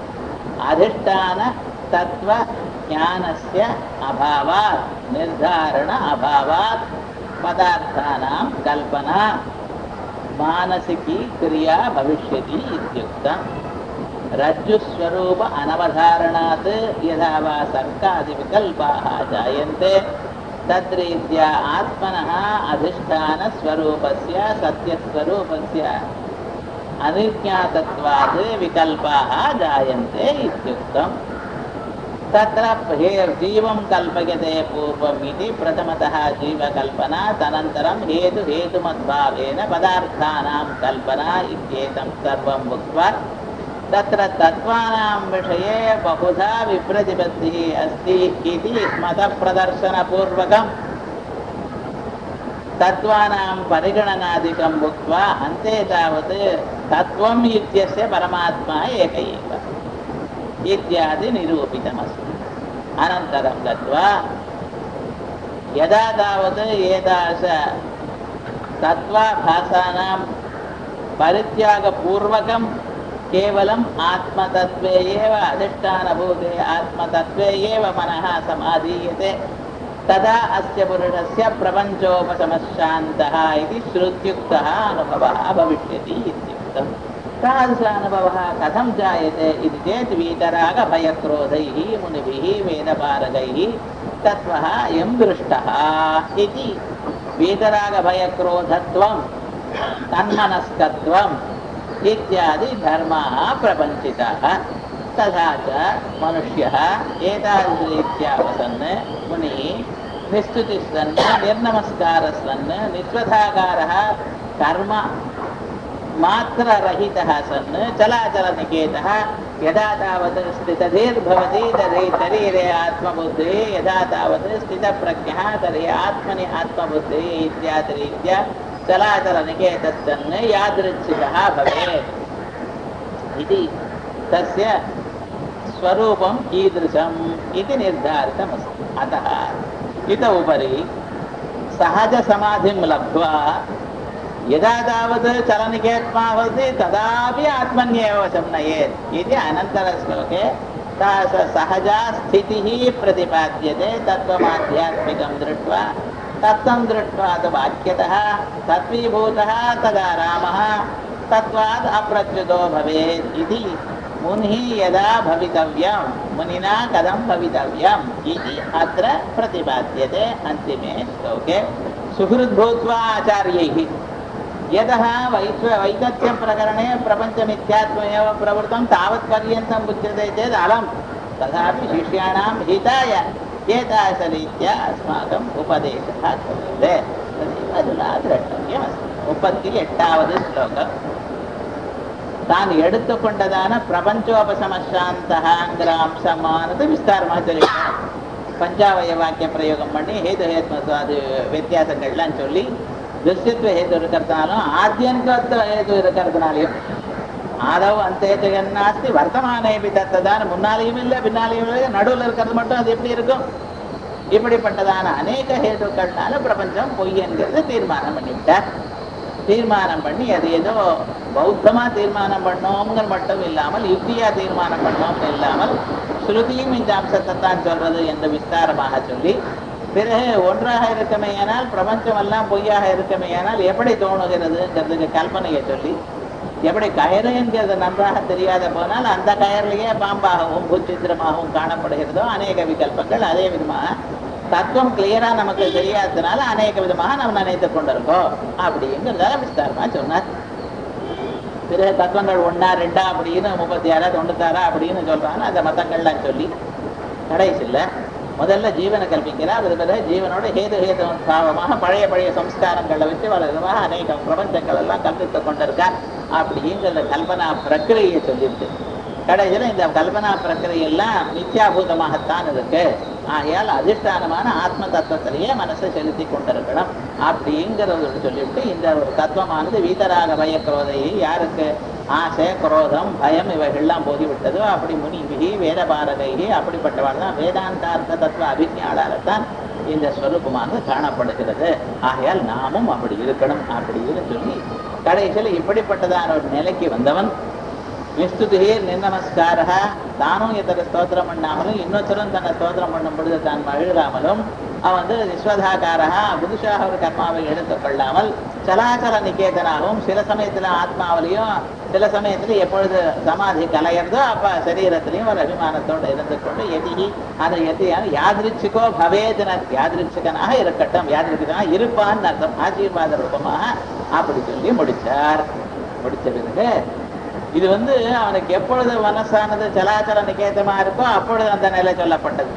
अधिष्ठानतत्त्वज्ञानस्य अभावात् निर्धारण अभावात् पदार्थानां कल्पना मानसिकी क्रिया भविष्यति इत्युक्तम् रज्जुस्वरूप अनवधारणात् यथा वा सर्कादिविकल्पाः जायन्ते तद्रीत्या आत्मनः अधिष्ठानस्वरूपस्य सत्यस्वरूपस्य अनिज्ञातत्वात् विकल्पाः जायन्ते इत्युक्तम् तत्र हे जीवं कल्पयते पूर्वम् इति प्रथमतः जीवकल्पना तदनन्तरं हेतुहेतुमद्भावेन पदार्थानां कल्पना इत्येतं सर्वम् उक्त्वा तत्र तत्त्वानां विषये बहुधा विप्रतिपत्तिः अस्ति इति मतप्रदर्शनपूर्वकम् तत्त्वानां परिगणनादिकम् उक्त्वा अन्ते तावत् तत्त्वम् इत्यस्य परमात्मा एक एव इत्यादि निरूपितमस्ति अनन्तरं गत्वा यदा तावत् एतादृश तत्त्वाभासानां परित्यागपूर्वकं केवलम् आत्मतत्त्वे एव अधिष्ठानभूते आत्मतत्त्वे एव मनः समाधीयते तदा अस्य पुरुषस्य प्रपञ्चोपशमशान्तः इति श्रुत्युक्तः अनुभवः भविष्यति इत्युक्तम् तादृश अनुभवः कथं जायते इति चेत् वीतरागभयक्रोधैः मुनिभिः वेदपारगैः तत्त्वः अयं दृष्टः इति वीतरागभयक्रोधत्वं तन्मनस्कत्वम् इत्यादि धर्माः प्रपञ्चिताः तथा च मनुष्यः एतादृशरीत्या वसन् मुनिः निस्तुतिः सन् निर्नमस्कारः सन् निस्वधाकारः कर्म मात्ररहितः सन् चलाचलनिकेतः यदा तावत् स्थितधीर्भवति तर्हि शरीरे आत्मबुद्धिः यदा तावत् स्थितप्रज्ञः तर्हि आत्मनि आत्मबुद्धिः इत्यादिरीत्या चलाचलनिकेतस्सन् यादृच्छिकः भवेत् इति तस्य स्वरूपं कीदृशम् इति निर्धारितमस्ति अतः इत उपरि सहजसमाधिं लब्ध्वा यदा तावत् चलनिकेत्मा भवति तदापि आत्मन्येव वशं नयेत् इति अनन्तरश्लोके सा स सहजा स्थितिः प्रतिपाद्यते तत्त्वमाध्यात्मिकं दृष्ट्वा तत्त्वं दृष्ट्वा तु वाक्यतः तत्त्वीभूतः तदा रामः तत्त्वात् अप्रच्युतो भवेत् इति मुनिः यदा भवितव्यं मुनिना कथं भवितव्यम् इति अत्र प्रतिपाद्यते अन्तिमे श्लोके सुहृद्भूत्वा आचार्यैः यतः वैश्व वैतथ्यप्रकरणे प्रपञ्चमिथ्यात्वमेव प्रवृत्तं तावत्पर्यन्तम् उच्यते चेत् अलं तथापि शिष्याणां हिताय एतादृशरीत्या अस्माकम् उपदेशः क्रियते तदेव अधुना द्रष्टव्यमस्ति முப்பத்தி எட்டாவது ஸ்லோகம் தான் எடுத்துக்கொண்டதான பிரபஞ்சோபசமசாந்தகாங்கிற அம்சமானது விஸ்தாரமாக சொல்லிட்டார் பஞ்சாவய வாக்கிய பிரயோகம் பண்ணி ஹேது ஹேத்மத்வாது வித்தியாசங்கள்லாம் சொல்லி துஷ்யத்துவ ஹேது இருக்கிறதுனாலும் ஆத்தியனிகத்துவ ஹேது இருக்கிறதுனாலையும் ஆதவ் அந்த ஜெகன்னாஸ்தி வர்த்தமானேபி தத்ததான முன்னாலேயும் இல்லை பின்னாலேயும் இல்லை நடுவில் இருக்கிறது மட்டும் அது எப்படி இருக்கும் இப்படிப்பட்டதான அநேக ஹேதுக்கள்னால பிரபஞ்சம் பொய் என்கிறது தீர்மானம் பண்ணிவிட்டார் தீர்மானம் பண்ணி அது ஏதோ பௌத்தமா தீர்மானம் பண்ணோங்கிற மட்டும் இல்லாமல் யுக்தியா தீர்மானம் பண்ணோம்னு இல்லாமல் ஸ்ருதியும் இந்த அம்சத்தை தான் சொல்றது என்று விஸ்தாரமாக சொல்லி பிறகு ஒன்றாக இருக்கமேயானால் பிரபஞ்சம் எல்லாம் பொய்யாக இருக்கமேயானால் எப்படி தோணுகிறதுங்கிறதுக்கு கல்பனையை சொல்லி எப்படி கயறு என்கிறது நன்றாக தெரியாத போனால் அந்த கயர்லேயே பாம்பாகவும் பூச்சித்திரமாகவும் காணப்படுகிறதோ அநேக விகல்பங்கள் அதே விதமாக தத்துவம் கிளியரா நமக்கு தெரியாததுனால அநேக விதமாக நம்ம நினைத்துக் கொண்டிருக்கோம் அப்படிங்கிறதால விஸ்தாரமா சொன்னார் பிறகு தத்துவங்கள் ஒன்னா ரெண்டா அப்படின்னு முப்பத்தி ஆறா தொண்ணூத்தாறா அப்படின்னு சொல்றாங்க அந்த மதங்கள்லாம் சொல்லி கடைசியில் முதல்ல ஜீவனை கல்பிக்கிறா அது பிறகு ஜீவனோட ஹேது ஹேது பாவமாக பழைய பழைய சம்ஸ்காரங்களை வச்சு பல விதமாக அநேக பிரபஞ்சங்கள் எல்லாம் கற்பித்துக் கொண்டிருக்கா அப்படிங்கிற கல்பனா பிரக்கிரியை சொல்லியிருக்கு கடைசியில் இந்த கல்பனா பிரக்கிரியெல்லாம் மித்யாபூதமாகத்தான் இருக்கு ஆகையால் அதிஷ்டானமான ஆத்ம தத்துவத்திலேயே மனசை செலுத்தி கொண்டிருக்கணும் அப்படிங்கிறத சொல்லிவிட்டு இந்த ஒரு தத்துவமானது வீதராக பயக்ரோதை யாருக்கு ஆசை குரோதம் பயம் இவைகள்லாம் போகிவிட்டதோ அப்படி முனிவிகி வேதபாரகைகி அப்படிப்பட்டவாள் தான் வேதாந்தார்த்த தத்துவ அபிஜாளால்தான் இந்த ஸ்வரூபமாக காணப்படுகிறது ஆகையால் நாமும் அப்படி இருக்கணும் அப்படின்னு சொல்லி கடைசியில் இப்படிப்பட்டதான ஒரு நிலைக்கு வந்தவன் விஸ்துதிகே நிர்நமஸ்காரா தானும் இத்தனை ஸ்தோத்திரம் பண்ணாமலும் இன்னொருத்தரும் தன்னை ஸ்தோத்திரம் பண்ணும் பொழுது தான் மகிழாமலும் அவன் வந்து நிஸ்வதாகாரா புதுசாக ஒரு கர்மாவை எடுத்துக்கொள்ளாமல் சலாச்சல நிகேதனாகவும் சில சமயத்துல ஆத்மாவிலையும் சில சமயத்துல எப்பொழுது சமாதி கலையிறதோ அப்ப சரீரத்திலையும் ஒரு அபிமானத்தோடு இருந்து கொண்டு எதி அந்த எதியான யாதிருச்சிக்கோ பவேதன யாதிருச்சிகனாக இருக்கட்டும் யாதிருச்சிகனாக இருப்பான்னு அர்த்தம் ஆசீர்வாத ரூபமாக அப்படி சொல்லி முடிச்சார் முடிச்ச பிறகு இது வந்து அவனுக்கு எப்பொழுது மனசானது சலாச்சல நிகேதமா இருக்கோ அப்பொழுது அந்த நிலை சொல்லப்பட்டது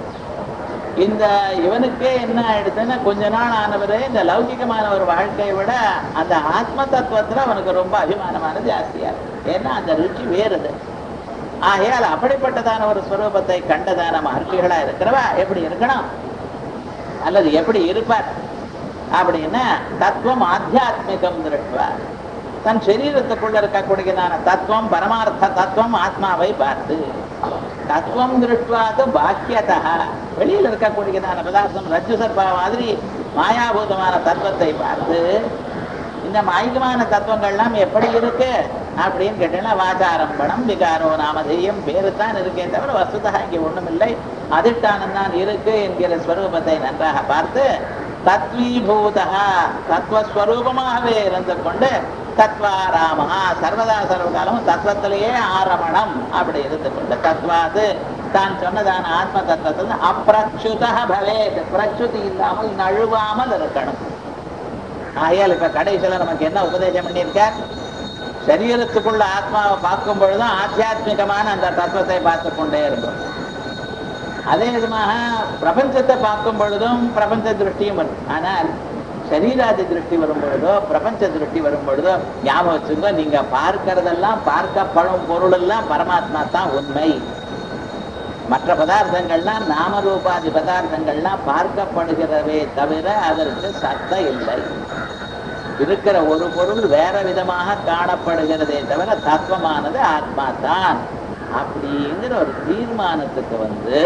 இந்த இவனுக்கே என்ன ஆயிடுச்சுன்னா கொஞ்ச நாள் ஆனவரே இந்த லௌகிகமான ஒரு வாழ்க்கையை விட அந்த ஆத்ம தத்துவத்துல அவனுக்கு ரொம்ப அபிமானமானது ஜாஸ்தியா இருக்கு ஏன்னா அந்த ருச்சி வேறுது ஆகையால் அப்படிப்பட்டதான ஒரு ஸ்வரூபத்தை கண்டதான மகர்ஷிகளா இருக்கிறவா எப்படி இருக்கணும் அல்லது எப்படி இருப்பார் அப்படின்னா தத்துவம் ஆத்தியாத்மிகம் திருட்டுவார் தன் சரீரத்துக்குள்ள இருக்கக்கூடியதான தத்துவம் பரமார்த்த தத்துவம் ஆத்மாவை பார்த்து தத்துவம் திருஷ்டுவாது பாக்கியதா வெளியில் இருக்கக்கூடியதான பதார்த்தம் ரஜ்ஜு சர்பா மாதிரி மாயாபூதமான தத்துவத்தை பார்த்து இந்த மாயிகமான தத்துவங்கள்லாம் எப்படி இருக்கு அப்படின்னு கேட்டீங்கன்னா வாசாரம்பணம் விகாரோ நாமதேயம் பேரு தான் இருக்கே தவிர வசுதா இங்கே ஒண்ணும் இல்லை அதிஷ்டானம் தான் இருக்கு என்கிற ஸ்வரூபத்தை நன்றாக பார்த்து தத்வீபூதா தத்துவஸ்வரூபமாகவே இருந்து கொண்டு தத்வாராமஹா சர்வதா சர்வகாலமும் தத்துவத்திலேயே ஆரமணம் அப்படி இருந்து கொண்டு தத்வாது தான் சொன்னதான ஆத்ம தத்துவத்தில் அப்பிரச்சுதா பவேத் பிரச்சுதி இல்லாமல் நழுவாமல் இருக்கணும் ஆகையால் இப்ப கடைசியில நமக்கு என்ன உபதேசம் பண்ணியிருக்கார் சரீரத்துக்குள்ள ஆத்மாவை பார்க்கும் பொழுதும் ஆத்தியாத்மிகமான அந்த தத்துவத்தை பார்த்து கொண்டே இருக்கும் அதே விதமாக பிரபஞ்சத்தை பார்க்கும் பொழுதும் பிரபஞ்ச திருஷ்டியும் வரும் ஆனால் சரீராதி திருஷ்டி வரும் பொழுதோ பிரபஞ்ச திருஷ்டி வரும் பொழுதோ ஞாபகம் வச்சுங்க நீங்க பார்க்கறதெல்லாம் பார்க்கப்படும் பொருள் எல்லாம் பரமாத்மா தான் உண்மை மற்ற பதார்த்தங்கள்லாம் நாமரூபாதி பதார்த்தங்கள்லாம் பார்க்கப்படுகிறவே தவிர அதற்கு சத்த இல்லை இருக்கிற ஒரு பொருள் வேற விதமாக காணப்படுகிறதே தவிர தத்துவமானது ஆத்மா தான் அப்படிங்கிற ஒரு தீர்மானத்துக்கு வந்து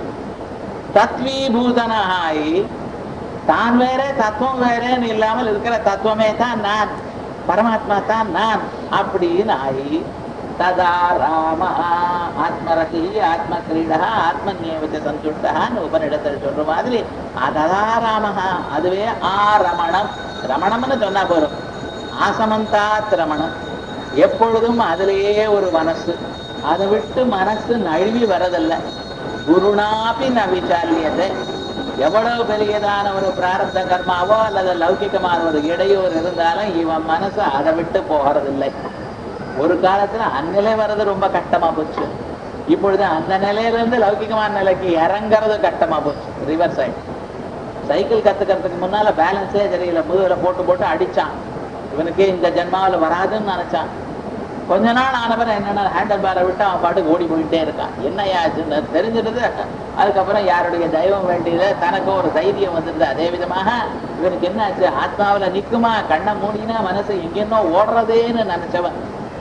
தத்வீபூதனாகி தான் வேற தத்துவம் வேறேன்னு இல்லாமல் இருக்கிற தத்துவமே தான் நான் பரமாத்மா தான் நான் அப்படின்னு ஆகி ததா ராம ஆத்மரதி ஆத்ம கிரீடா ஆத்மன்யேவச்ச சந்துஷ்டான்னு உபனிடத்தில் சொல்ற மாதிரி அததா ராமஹா அதுவே ஆரமணம் ரமணம்னு சொன்னா போதும் ஆசமந்தாத் ரமணம் எப்பொழுதும் அதிலேயே ஒரு மனசு அதை விட்டு மனசு நழுவி வரதில்லை குருணாபி ந விசாலியது எவ்வளவு பெரியதான ஒரு பிராரப்த கர்மாவோ அல்லது லௌகிகமான ஒரு இடையூறு இருந்தாலும் இவன் மனசு அதை விட்டு போகிறதில்லை ஒரு காலத்துல அந்நிலை வர்றது ரொம்ப கஷ்டமா போச்சு இப்பொழுது அந்த நிலையிலிருந்து லௌகிகமான நிலைக்கு இறங்குறது கஷ்டமா போச்சு ரிவர்ஸ் ஆயிடுச்சு சைக்கிள் கத்துக்கிறதுக்கு முன்னால பேலன்ஸே தெரியல முதுகுல போட்டு போட்டு அடிச்சான் இவனுக்கு இந்த ஜென்மாவில் வராதுன்னு நினைச்சான் கொஞ்ச நாள் ஆனவரை என்னன்னா ஹேண்டல் பாரை விட்டு அவன் பாட்டுக்கு ஓடி போயிட்டே இருக்கான் என்னையாச்சுன்னு தெரிஞ்சிடுது அதுக்கப்புறம் யாருடைய தெய்வம் வேண்டியது தனக்கு ஒரு தைரியம் வந்துடுது அதே விதமாக இவனுக்கு என்ன ஆச்சு ஆத்மாவில நிக்குமா கண்ணை மூடினா மனசு எங்கென்னோ ஓடுறதேன்னு நினைச்சவன்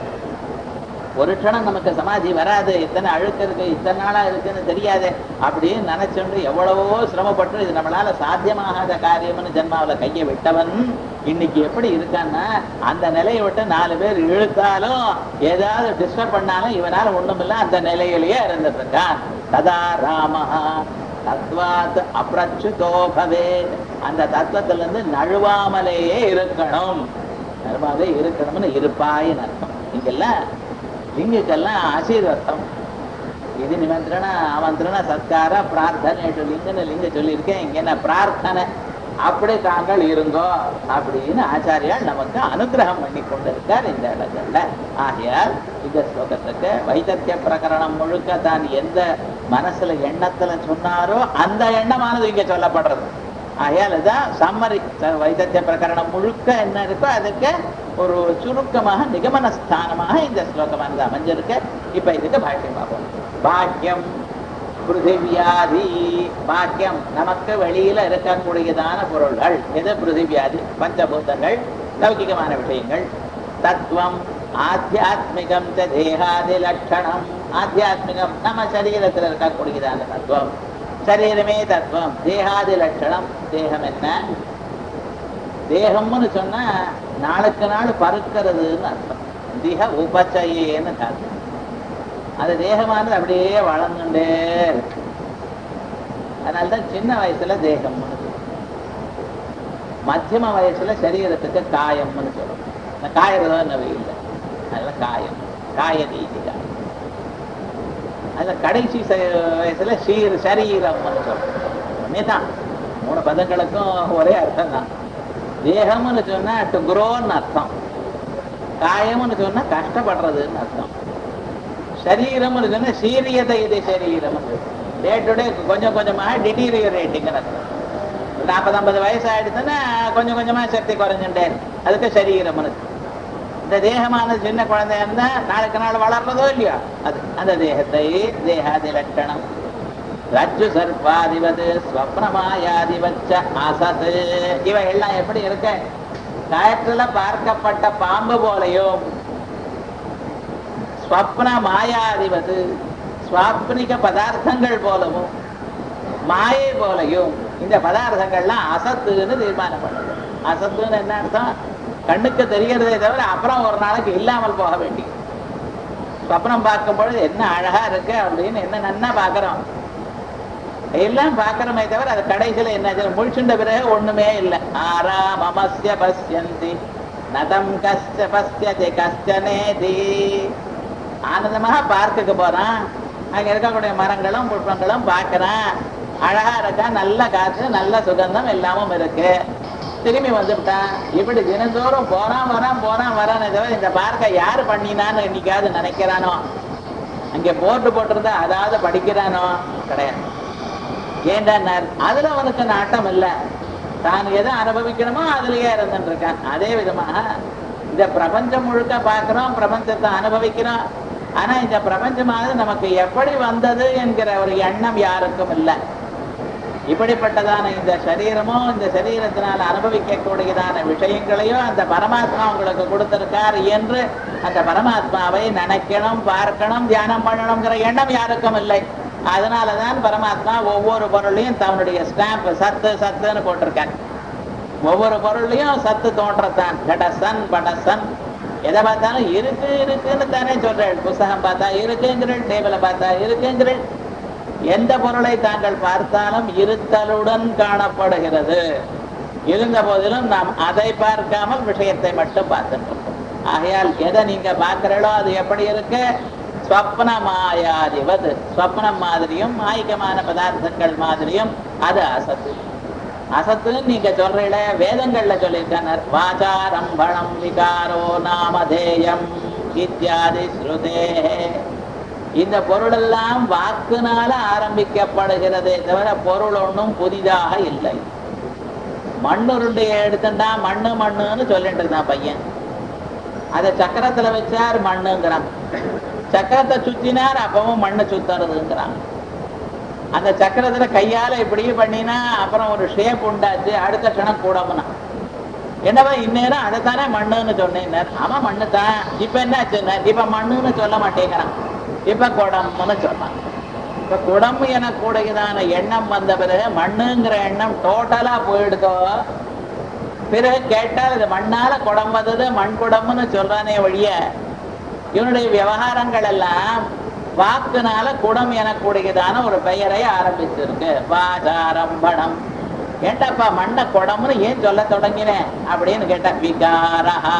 ஒரு க்ஷணம் நமக்கு சமாதி வராது இத்தனை அழுக்கு இருக்கு இத்தனை நாளா இருக்குன்னு தெரியாது அப்படின்னு நினைச்சுண்டு எவ்வளவோ சிரமப்பட்டு இது நம்மளால சாத்தியமாகாத காரியம்னு ஜென்மாவுல கையை விட்டவன் இன்னைக்கு எப்படி இருக்கான்னா அந்த நிலையை விட்டு நாலு பேர் இழுத்தாலும் ஏதாவது டிஸ்டர்ப் பண்ணாலும் இவனால ஒண்ணுமில்ல அந்த நிலையிலேயே இருந்துட்டு இருக்கான் ததா ராமஹா தத்வாத் அப்ரச்சுதோ பவேத் அந்த தத்துவத்துல இருந்து நழுவாமலேயே இருக்கணும் நழுவாமலே இருக்கணும்னு இருப்பாயின்னு அர்த்தம் இங்கெல்லாம் லிங்குக்கெல்லாம் ஆசீர்வாதம் இது நிமந்திரண ஆமந்திரண சத்கார பிரார்த்தனை லிங்கன்னு லிங்க சொல்லியிருக்கேன் இங்க என்ன பிரார்த்தனை அப்படி தாங்கள் இருங்கோ அப்படின்னு ஆச்சாரியால் நமக்கு அனுகிரகம் பண்ணி கொண்டிருக்கார் இந்த இடங்கள்ல ஆகையால் இந்த ஸ்லோகத்துக்கு வைத்தத்திய பிரகரணம் முழுக்க தான் எந்த மனசுல எண்ணத்துல சொன்னாரோ அந்த எண்ணமானது இங்க சொல்லப்படுறது ஆகையால் இதான் சம்மரி வைத்திய பிரகரணம் முழுக்க என்ன இருக்கோ அதுக்கு ஒரு சுருக்கமாக நிகமனஸ்தானமாக இந்த ஸ்லோகமானது அமைஞ்சிருக்கு இப்ப இதுக்கு பாக்கியம் பார்ப்போம் பாக்கியம் பிருத்திவியாதி பாக்கியம் நமக்கு வெளியில இருக்கக்கூடியதான பொருள்கள் எது பிருத்திவியாதி பஞ்சபூதங்கள் லௌகிகமான விஷயங்கள் தத்துவம் ஆத்தியாத்மிகம் ச தேகாதி லட்சணம் ஆத்தியாத்மிகம் நம்ம சரீரத்தில் இருக்கக்கூடியதான தத்துவம் சரீரமே தத்துவம் தேகாதி லட்சணம் தேகம் என்ன தேகம்னு சொன்னா நாளுக்கு நாள் பறக்கிறதுன்னு அர்த்தம் திக உபச்சயேன்னு அர்த்தம் அது தேகமானது அப்படியே வளர்ந்துட்டே இருக்கு அதனால்தான் சின்ன வயசுல தேகம்னு சொல்லுவோம் மத்தியம வயசுல சரீரத்துக்கு காயம்னு சொல்லுவோம் இந்த காயறதோ இல்லை அதெல்லாம் காயம் காயதீதிகா அதுல கடைசி ச- வயசுல சீர் சரீரம்னு சொல்றோம் ஒன்னே தான் மூணு பதங்களுக்கும் ஒரே அர்த்தம் தான் தேகம்னு சொன்னா டு குரோன்னு அர்த்தம் காயம்னு சொன்னா கஷ்டப்படுறதுன்னு அர்த்தம் சரீரம்னு சொன்னா சீரியதை இது சரீரம் டே டு டே கொஞ்சம் கொஞ்சமாக டிட்டீரியரேட்டிங்னு அர்த்தம் நாற்பது ஐம்பது வயசு ஆயிடுச்சுன்னா கொஞ்சம் கொஞ்சமா சக்தி குறைஞ்சுட்டே இருக்கு. அதுக்கு சரீரம்னு இருக்கு. இந்த தேகமானது சின்ன குழந்தையா இருந்தா நாளுக்கு நாள் வளர்றதோ இல்லையா அது அந்த தேகத்தை தேகாதி லட்சணம் ரஜ்ஜு சர்ப்பாதிபது ஸ்வப்னமாயாதிபச்ச அசது இவைகள்லாம் எப்படி இருக்க காயத்துல பார்க்கப்பட்ட பாம்பு போலையும் ஸ்வப்ன மாயாதிபது ஸ்வாப்னிக பதார்த்தங்கள் போலவும் மாயை போலையும் இந்த பதார்த்தங்கள்லாம் அசத்துன்னு தீர்மானம் பண்ணுது அசத்துன்னு என்ன அர்த்தம் கண்ணுக்கு தெரியறதே தவிர அப்புறம் ஒரு நாளைக்கு இல்லாமல் போக வேண்டி சொப்னம் பார்க்கும் பொழுது என்ன அழகா இருக்கு அப்படின்னு என்ன நன்னா பாக்குறோம் எல்லாம் பாக்குறோமே தவிர அது கடைசியில என்ன முழிச்சுண்ட பிறகு ஒண்ணுமே இல்லை ஆராம் அமஸ்ய பஸ்யந்தி நதம் கஷ்ட பஸ்யதி கஷ்டனேதி ஆனந்தமாக பார்க்குக்கு போறான் அங்க இருக்கக்கூடிய மரங்களும் புஷ்பங்களும் பார்க்கறான் அழகா இருக்கா நல்ல காற்று நல்ல சுகந்தம் எல்லாமும் இருக்கு திரும்பி வந்துவிட்டான் இப்படி தினந்தோறும் போறான் வரான் போறான் வரானே தவிர இந்த பார்க்க யாரு பண்ணினான்னு என்னைக்காவது நினைக்கிறானோ அங்கே போர்டு போட்டிருந்தா அதாவது படிக்கிறானோ கிடையாது ஏன்டா அதுல அவனுக்கு நாட்டம் இல்ல தான் எதை அனுபவிக்கணுமோ அதுலயே இருந்துட்டு இருக்கான் அதே விதமாக இந்த பிரபஞ்சம் முழுக்க பார்க்கிறோம் பிரபஞ்சத்தை அனுபவிக்கிறோம் ஆனா இந்த பிரபஞ்சமானது நமக்கு எப்படி வந்தது என்கிற ஒரு எண்ணம் யாருக்கும் இல்லை இப்படிப்பட்டதான இந்த சரீரமோ இந்த சரீரத்தினால் அனுபவிக்கக்கூடியதான விஷயங்களையோ அந்த பரமாத்மா உங்களுக்கு கொடுத்திருக்கார் என்று அந்த பரமாத்மாவை நினைக்கணும் பார்க்கணும் தியானம் பண்ணணுங்கிற எண்ணம் யாருக்கும் இல்லை அதனாலதான் பரமாத்மா ஒவ்வொரு பொருளையும் தன்னுடைய ஸ்டாம்ப் சத்து சத்துன்னு போட்டிருக்கார் ஒவ்வொரு பொருளையும் சத்து தோன்றத்தான் கடசன் படசன் எதை பார்த்தாலும் இருக்கு இருக்குன்னு தானே சொல்றேன் புஸ்தகம் பார்த்தா இருக்குங்கிறேன் டேபிளை பார்த்தா இருக்குங்கிறேன் எந்த பொருளை தாங்கள் பார்த்தாலும் இருத்தலுடன் காணப்படுகிறது இருந்த போதிலும் நாம் அதை பார்க்காமல் விஷயத்தை மட்டும் பார்த்துட்டு இருக்கோம் ஆகையால் எதை நீங்க பார்க்கிறீங்களோ அது எப்படி இருக்கு ஸ்வப்ன மாயாதிவது ஸ்வப்னம் மாதிரியும் மாயிகமான பதார்த்தங்கள் மாதிரியும் அது அசத்து அசத்துன்னு நீங்க சொல்றீங்கள வேதங்கள்ல சொல்லியிருக்காங்க வாசாரம்பணம் விகாரோ நாமதேயம் இத்தியாதி ஸ்ருதே இந்த பொருளெல்லாம் வாக்குனால ஆரம்பிக்கப்படுகிறதே தவிர பொருள் ஒன்றும் புதிதாக இல்லை மண்ணுருண்டைய எடுத்துட்டா மண்ணு மண்ணுன்னு சொல்லிட்டு இருந்தான் பையன் அதை சக்கரத்துல வச்சார் மண்ணுங்கிறான் சக்கரத்தை சுத்தினார் அப்பவும் மண்ணை சுத்துறதுங்கிறான் அந்த சக்கரத்துல கையால இப்படியே பண்ணினா அப்புறம் ஒரு ஷேப் உண்டாச்சு அடுத்த க்ஷணம் கூடமுனா என்னவா இந்நேரம் அதைத்தானே மண்ணுன்னு சொன்னேன் ஆமா மண்ணு தான் இப்ப என்னாச்சுன்னா இப்ப மண்ணுன்னு சொல்ல மாட்டேங்கிறான் இப்ப குடம்னு சொன்னான் இப்ப குடம் என கூடியதான எண்ணம் வந்த பிறகு மண்ணுங்கிற எண்ணம் டோட்டலா போயிடுதோ பிறகு கேட்டால் இது மண்ணால குடம் வந்தது மண் குடம்னு சொல்றானே வழிய இவனுடைய விவகாரங்கள் எல்லாம் வாக்குனால குடம் எனக்கூடியதான ஒரு பெயரை ஆரம்பிச்சிருக்கு வாசாரம்பணம் ஏண்டாப்பா மண்ண குடம்னு ஏன் சொல்ல தொடங்கினேன் அப்படின்னு கேட்டா விகாரஹா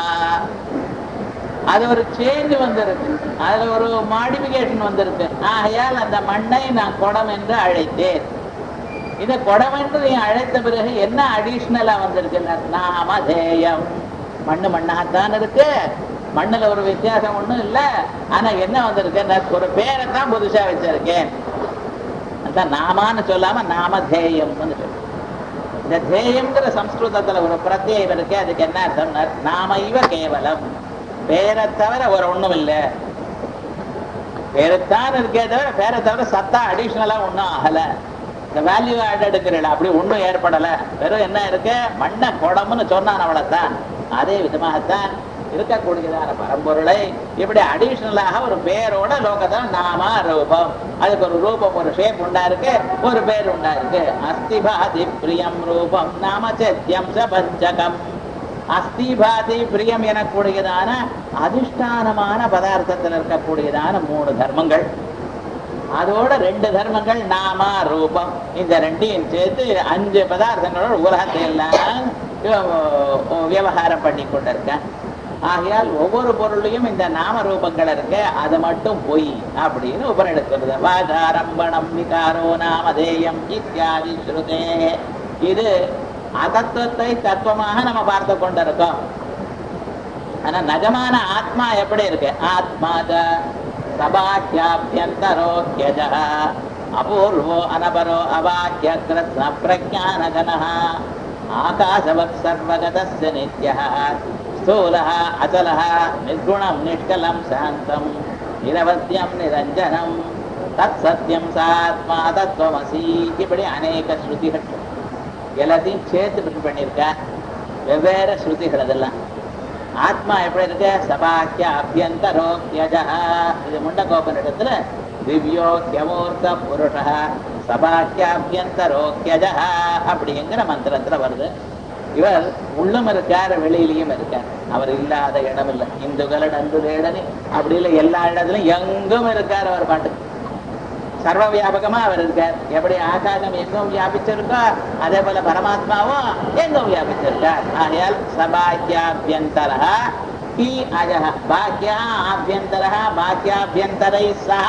அது ஒரு சேஞ்ச் வந்திருக்கு அதுல ஒரு மாடிபிகேஷன் வந்திருக்கு ஆகையால் அந்த மண்ணை நான் குடம் என்று அழைத்தேன் இந்த குடம் என்று நீ அழைத்த பிறகு என்ன அடிஷ்னலா வந்திருக்கு நாமதேயம் மண்ணு மண்ணாகத்தான் இருக்கு மண்ணுல ஒரு வித்தியாசம் ஒண்ணும் இல்ல ஆனா என்ன வந்திருக்கு நான் ஒரு பேரை தான் புதுசா வச்சிருக்கேன் அதான் நாமான்னு சொல்லாம நாமதேயம்னு சொல்லு இந்த தேயம்ங்கிற சம்ஸ்கிருதத்துல ஒரு பிரத்யேகம் இருக்கு அதுக்கு என்ன அர்த்தம் நாம இவ கேவலம் பேரை தவிர ஒரு ஒண்ணும் இல்லை பேரைத்தான் இருக்கே தவிர பேரை தவிர சத்தா அடிஷ்னலா ஒண்ணும் ஆகல இந்த வேல்யூ ஆட் எடுக்கிறீங்களா அப்படி ஒண்ணும் ஏற்படல வெறும் என்ன இருக்கு மண்ணை குடம்னு சொன்னான் அவ்வளவுதான் அதே விதமாகத்தான் இருக்கக்கூடியதான பரம்பொருளை இப்படி அடிஷனலாக ஒரு பேரோட லோகத்தில் நாம ரூபம் அதுக்கு ஒரு ரூபம் ஒரு ஷேப் உண்டா இருக்கு ஒரு பேர் உண்டா இருக்கு அஸ்திபாதி பிரியம் ரூபம் நாம சத்தியம் சபஞ்சகம் அஸ்திபாதி பிரியம் எனக்கூடியதான அதிஷ்டானமான பதார்த்தத்தில் இருக்கக்கூடியதான மூணு தர்மங்கள் அதோட ரெண்டு தர்மங்கள் நாம ரூபம் இந்த ரெண்டையும் சேர்த்து அஞ்சு பதார்த்தங்களோட உலகத்தை எல்லாம் விவகாரம் பண்ணி கொண்டிருக்கேன் ஆகையால் ஒவ்வொரு பொருளையும் இந்த நாம ரூபங்கள் இருக்கு அது மட்டும் பொய் அப்படின்னு உபரிடத்துறது வாதாரம்பணம் விகாரோ நாமதேயம் இத்தியாதி ஸ்ருதே இது அதத்துவத்தை தத்துவமாக நம்ம பார்த்து கொண்டிருக்கோம் ஆனா நஜமான ஆத்மா எப்படி இருக்கு ஆத்மா சபாக்கியாபியந்தரோக்கியஜ அபூர்வோ அனபரோ அவாக்கிய கிருஷ்ண பிரஜானகன ஆகாசவத் சர்வகதஸ்ய நித்யः स्थूलः अचलः निर्गुणं निष्कलं शान्तं निरवध्यं निरञ्जनं தத்சத்தியம் சாத்மா தத்துவமசி இப்படி அநேக ஸ்ருதிகள் எல்லாத்தையும் சேர்த்து பண்ணியிருக்க வெவ்வேறு ஸ்ருதிகள் அதெல்லாம் ஆத்மா எப்படி இருக்கு சபாக்கிய அபியந்தரோக்கியஜா இது முண்டகோபன் இடத்துல திவ்யோக்கியமூர்த்த புருஷ சபாக்கிய அபியந்தரோக்கியஜா அப்படிங்கிற மந்திரத்துல வருது இவர் உள்ளம் இருக்கார் வெளியிலையும் இருக்கார் அவர் இல்லாத இடம் இல்லை இந்துக்கள நந்து வேடனி அப்படி இல்லை எல்லா இடத்துலயும் எங்கும் இருக்கார் அவர் பாட்டு சர்வ வியாபகமா அவர் இருக்கார் எப்படி ஆகாசம் எங்கும் வியாபிச்சிருக்கோ அதே போல பரமாத்மாவும் எங்கும் வியாபிச்சிருக்கார் ஆகையால் சபாக்கியாபியந்தர ஹி அஜஹ பாக்கியா ஆபியந்தர பாக்கியாபியந்தரை சஹ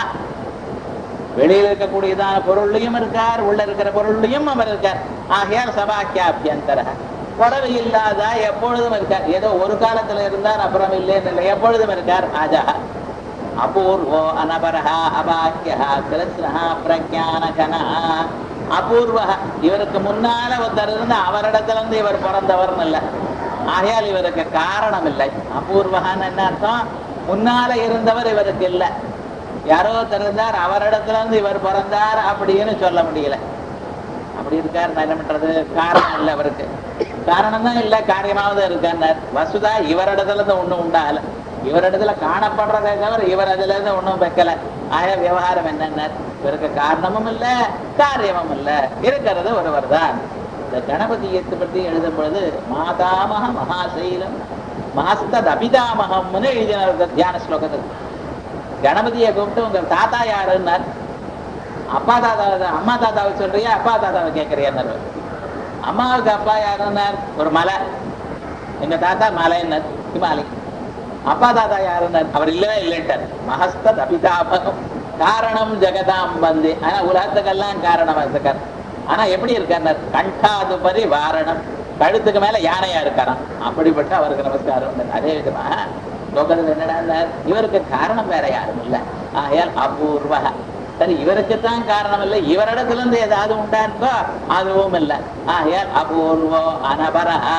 வெளியில இருக்கக்கூடியதான பொருள்லையும் இருக்கார் உள்ள இருக்கிற பொருள்லையும் அவர் இருக்கார் ஆகையால் சபாக்கியாபியந்தர குறவு இல்லாத எப்பொழுதும் இருக்கார் ஏதோ ஒரு காலத்துல இருந்தார் அப்புறம் இல்லைன்னு இல்லை எப்பொழுதும் இருக்கார் அஜஹ அபூர்வோ அனபரஹா அபாக்கியா கிருஷ்ணா பிரஜானகனா அபூர்வ இவருக்கு முன்னால ஒருத்தர் இருந்து அவரிடத்துல இருந்து இவர் பிறந்தவர்னு இல்லை ஆகையால் இவருக்கு காரணம் இல்லை அபூர்வகான்னு என்ன அர்த்தம் முன்னால இருந்தவர் இவருக்கு இல்லை யாரோ ஒருத்தர் இருந்தார் அவரிடத்துல இருந்து இவர் பிறந்தார் அப்படின்னு சொல்ல முடியல அப்படி இருக்கார் என்ன பண்றது காரணம் இல்லை அவருக்கு காரணம் தான் இல்ல காரியமாவது இருக்கார் வசுதா இவரிடத்துல இருந்து ஒண்ணும் உண்டாகல இவரிடத்துல காணப்படுறதே தவிர இவர் அதுல இருந்து ஒண்ணும் வைக்கல ஆய விவகாரம் என்னன்னா இவருக்கு காரணமும் இல்ல காரியமும் இல்ல இருக்கிறது ஒருவர் தான் இந்த கணபதியத்தை பற்றி எழுதும் பொழுது மாதாமக மகாசைலம் மகஸ்தத் அபிதாமகம்னு எழுதினார் தியான ஸ்லோகத்துக்கு கணபதியை கூப்பிட்டு உங்க தாத்தா யாருன்னார் அப்பா தாத்தா அம்மா தாத்தாவை சொல்றியா அப்பா தாத்தாவை கேட்கறியான்னு அம்மாவுக்கு அப்பா யாருன்னார் ஒரு மலை எங்க தாத்தா மலைன்னார் ஹிமாலய் அப்பா தாத்தா யாருன்னார் அவர் இல்லவே இல்லைன்ட்டார் மகஸ்தத் அபிதாபகம் காரணம் ஜெகதாம் வந்து ஆனா உலகத்துக்கெல்லாம் காரணமா இருக்கார் ஆனா எப்படி இருக்கார் கண்டாது பரி வாரணம் கழுத்துக்கு மேல யானையா இருக்காராம் அப்படிப்பட்ட அவருக்கு நமஸ்காரம் உண்டு. அதே விதமா லோகத்தில் என்னடா இவருக்கு காரணம் வேற யாரும் இல்ல ஆகையால் அபூர்வ சரி இவருக்குத்தான் காரணம் இல்லை இவரிடத்துல இருந்து ஏதாவது உண்டான்கோ அதுவும் இல்லை ஆகையால் அபூர்வோ அனபரஹா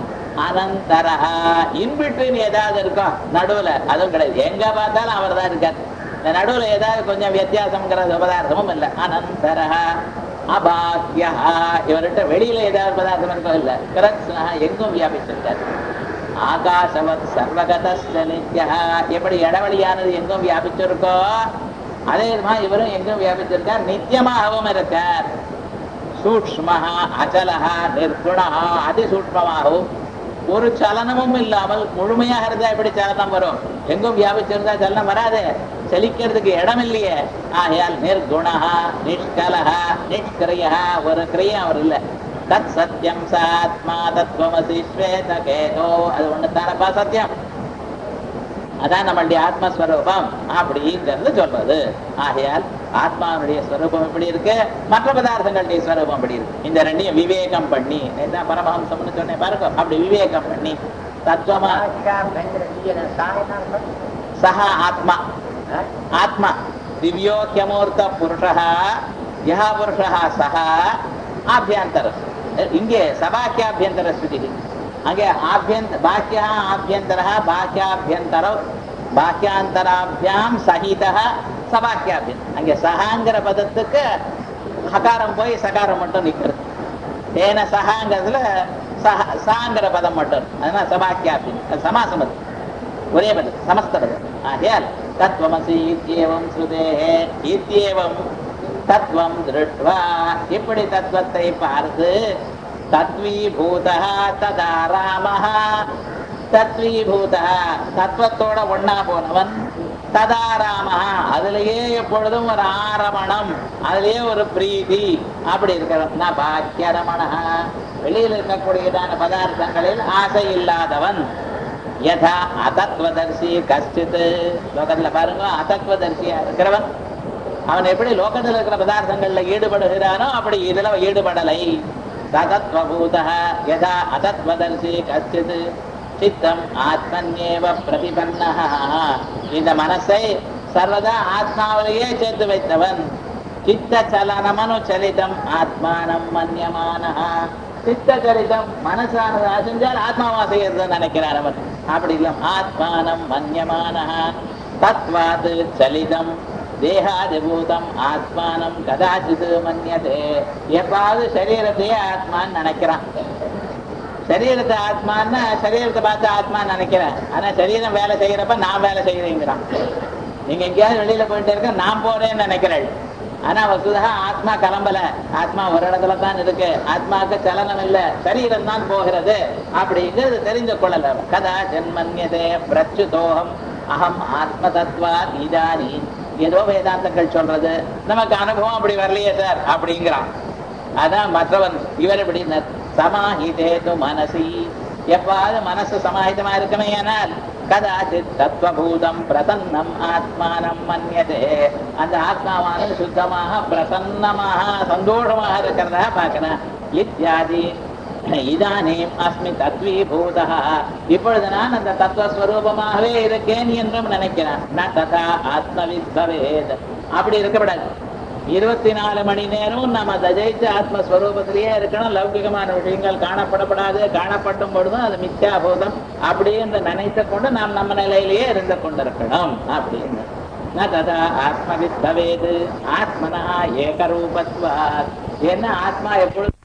அனந்தரஹா இன்பிட்வீன் ஏதாவது இருக்கோ நடுவுல அதுவும் கிடையாது எங்க பார்த்தாலும் அவர் தான் இருக்கார் இந்த நடுவுல ஏதாவது கொஞ்சம் வித்தியாசம்ங்கிற பதார்த்தமும் இல்லை அனந்தரஹா அபாக்கியா இவர்கிட்ட வெளியில ஏதாவது பதார்த்தம் இருக்கோ இல்ல கிரத்னா எங்கும் வியாபிச்சிருக்காரு ஆகாசவத் சர்வகத நித்யா எப்படி இடவழியானது எங்கும் வியாபிச்சிருக்கோ அதே மாதிரி இவரும் எங்கும் வியாபிச்சிருக்கார் நித்தியமாகவும் இருக்கார் சூக்ஷ்மஹா அச்சலஹா நிர்குணஹா அதிசூக்ஷ்மமாகவும் ஒரு சலனமும் இல்லாமல் முழுமையாக இருந்தா எப்படி சலனம் வரும் எங்கும் வியாபிச்சிருந்தா சலனம் வராது செலிக்கிறதுக்கு இடம் இல்லையே ஆகையால் நிர்குணஹா நிஷ்கலஹா நிஷ்கிரியா ஒரு கிரியம் அவர் இல்லை தத் சத்தியம் சாத்மா தத்துவமசி ஸ்வேத கேதோ அது ஒண்ணு தானப்பா சத்தியம் அதான் நம்மளுடைய ஆத்மஸ்வரூபம் அப்படிங்கிறது சொல்றது ஆகையால் ஆத்மாவுடைய ஸ்வரூபம் எப்படி இருக்கு மற்ற பதார்த்தங்களுடைய ஸ்வரூபம் எப்படி இருக்கு இந்த ரெண்டையும் விவேகம் பண்ணி நேதான் பரமஹம்சம்னு சொன்னேன் பாருங்க அப்படி விவேகம் பண்ணி தத்துவமா சஹ ஆத்மா ஆத்மா திவ்யோக்கியமூர்த்த புருஷः யः புருஷः சஹ ஆபியந்தர இங்கே சபாக்கியாபியந்தர ஸ்ருதி அங்கே ஆபியந்த பாக்கிய ஆபியந்தர பாக்கியாபியந்தர பாக்கியாந்தராபியாம் சகிதः சபாக்கியாபியம் அங்கே சகாங்கிற பதத்துக்கு ஹகாரம் போய் சகாரம் மட்டும் நிக்கிறது ஏன சகாங்கிறதுல சஹ சாங்கிற பதம் மட்டும் இருக்கு. அதனால சபாக்கியாபியம் அது சமாசம் அது ஒரே பதம் சமஸ்த பதம் ஆகையால் தத்துவமசி இத்தியேவம் ஸ்ருதேஹே இத்தியேவம் தத்துவம் திருட்வா இப்படி தத்துவத்தை பார்த்து தத்வீபூத ததா ராமஹ தத்வீபூத தத்துவத்தோட ஒண்ணா போனவன் ததா ராமஹ அதுலயே எப்பொழுதும் ஒரு ஆரமணம் அதுலயே ஒரு பிரீதி அப்படி இருக்கிறவன் நான் பாக்கிய ரமணா வெளியில் இருக்கக்கூடியதான பதார்த்தங்களில் ஆசை இல்லாதவன் யதா அதத்வதர்சி கஷ்டித் லோகத்துல பாருங்க அதத்வதர்சியா இருக்கிறவன் அவன் எப்படி லோகத்துல இருக்கிற பதார்த்தங்கள்ல ஈடுபடுகிறானோ அப்படி இதுல ஈடுபடலை ததத்வபூத யதா அதத்வதர்சி கஷ்டித் சித்தம் ஆத்மன்யேவ பிரதிபன்ன இந்த மனசை சர்வதா ஆத்மாவிலேயே சேர்த்து வைத்தவன் சித்த சலனமனு சலிதம் ஆத்மானம் மன்யமான சித்த சரிதம் மனசானது அசைஞ்சால் ஆத்மாவா செய்யறது நினைக்கிறார் அவர் அப்படி இல்லை ஆத்மானம் மன்யமான தத்வாத் சலிதம் தேகாதிபூதம் ஆத்மானம் கதாச்சித் மன்யதே எப்பாவது சரீரத்தையே ஆத்மான்னு நினைக்கிறான் சரீரத்தை ஆத்மான்னா சரீரத்தை பார்த்து ஆத்மான்னு நினைக்கிறேன் ஆனா சரீரம் வேலை செய்யறப்ப நான் வேலை செய்யறேங்கிறான் நீங்க எங்கேயாவது வெளியில போயிட்டு இருக்க நான் போறேன்னு நினைக்கிறேன் ஆனா வசுதா ஆத்மா கிளம்பல ஆத்மா ஒரு இடத்துல தான் இருக்கு ஆத்மாவுக்கு சலனம் இல்ல சரீரம் தான் போகிறது அப்படிங்கிறது தெரிந்து கொள்ளல கதா ஜென்மன்யதே பிரச்சுதோகம் அகம் ஆத்ம தத்வா இதானி ஏதோ வேதாந்தங்கள் சொல்றது நமக்கு அனுபவம் அப்படி வரலையே சார் அப்படிங்கிறான் அதான் மற்றவன் இவர் எப்படி சமாஹிதேது மனசி எவ்வாறு மனசு சமாஹிதமா இருக்குமே ஆனால் கதாச்சித் தத்வபூதம் பிரசன்னம் ஆத்மானம் மன்யதே அந்த ஆத்மாவானது சுத்தமாக பிரசன்னமாக சந்தோஷமாக இருக்கிறதா பார்க்கணும் இத்தியாதி இதானேம் அஸ்மி தத்வீபூதா இப்பொழுது நான் அந்த தத்துவஸ்வரூபமாகவே இருக்கேன் என்றும் நினைக்கிறேன் ந ததா ஆத்மவித்பவேத் அப்படி இருக்கக்கூடாது இருபத்தி நாலு மணி நேரம் நம்ம அதை ஜெயிச்ச ஆத்மஸ்வரூபத்திலேயே இருக்கணும் லௌகிகமான விஷயங்கள் காணப்படப்படாது காணப்படும் பொழுதும் அது மித்யாபூதம் அப்படின்னு நினைத்து கொண்டு நாம் நம்ம நிலையிலேயே இருந்து கொண்டிருக்கணும் அப்படின்னு ந ததா ஆத்மவித் பவேது ஆத்மனா ஏகரூபத்வாத் என்ன ஆத்மா எப்பொழுது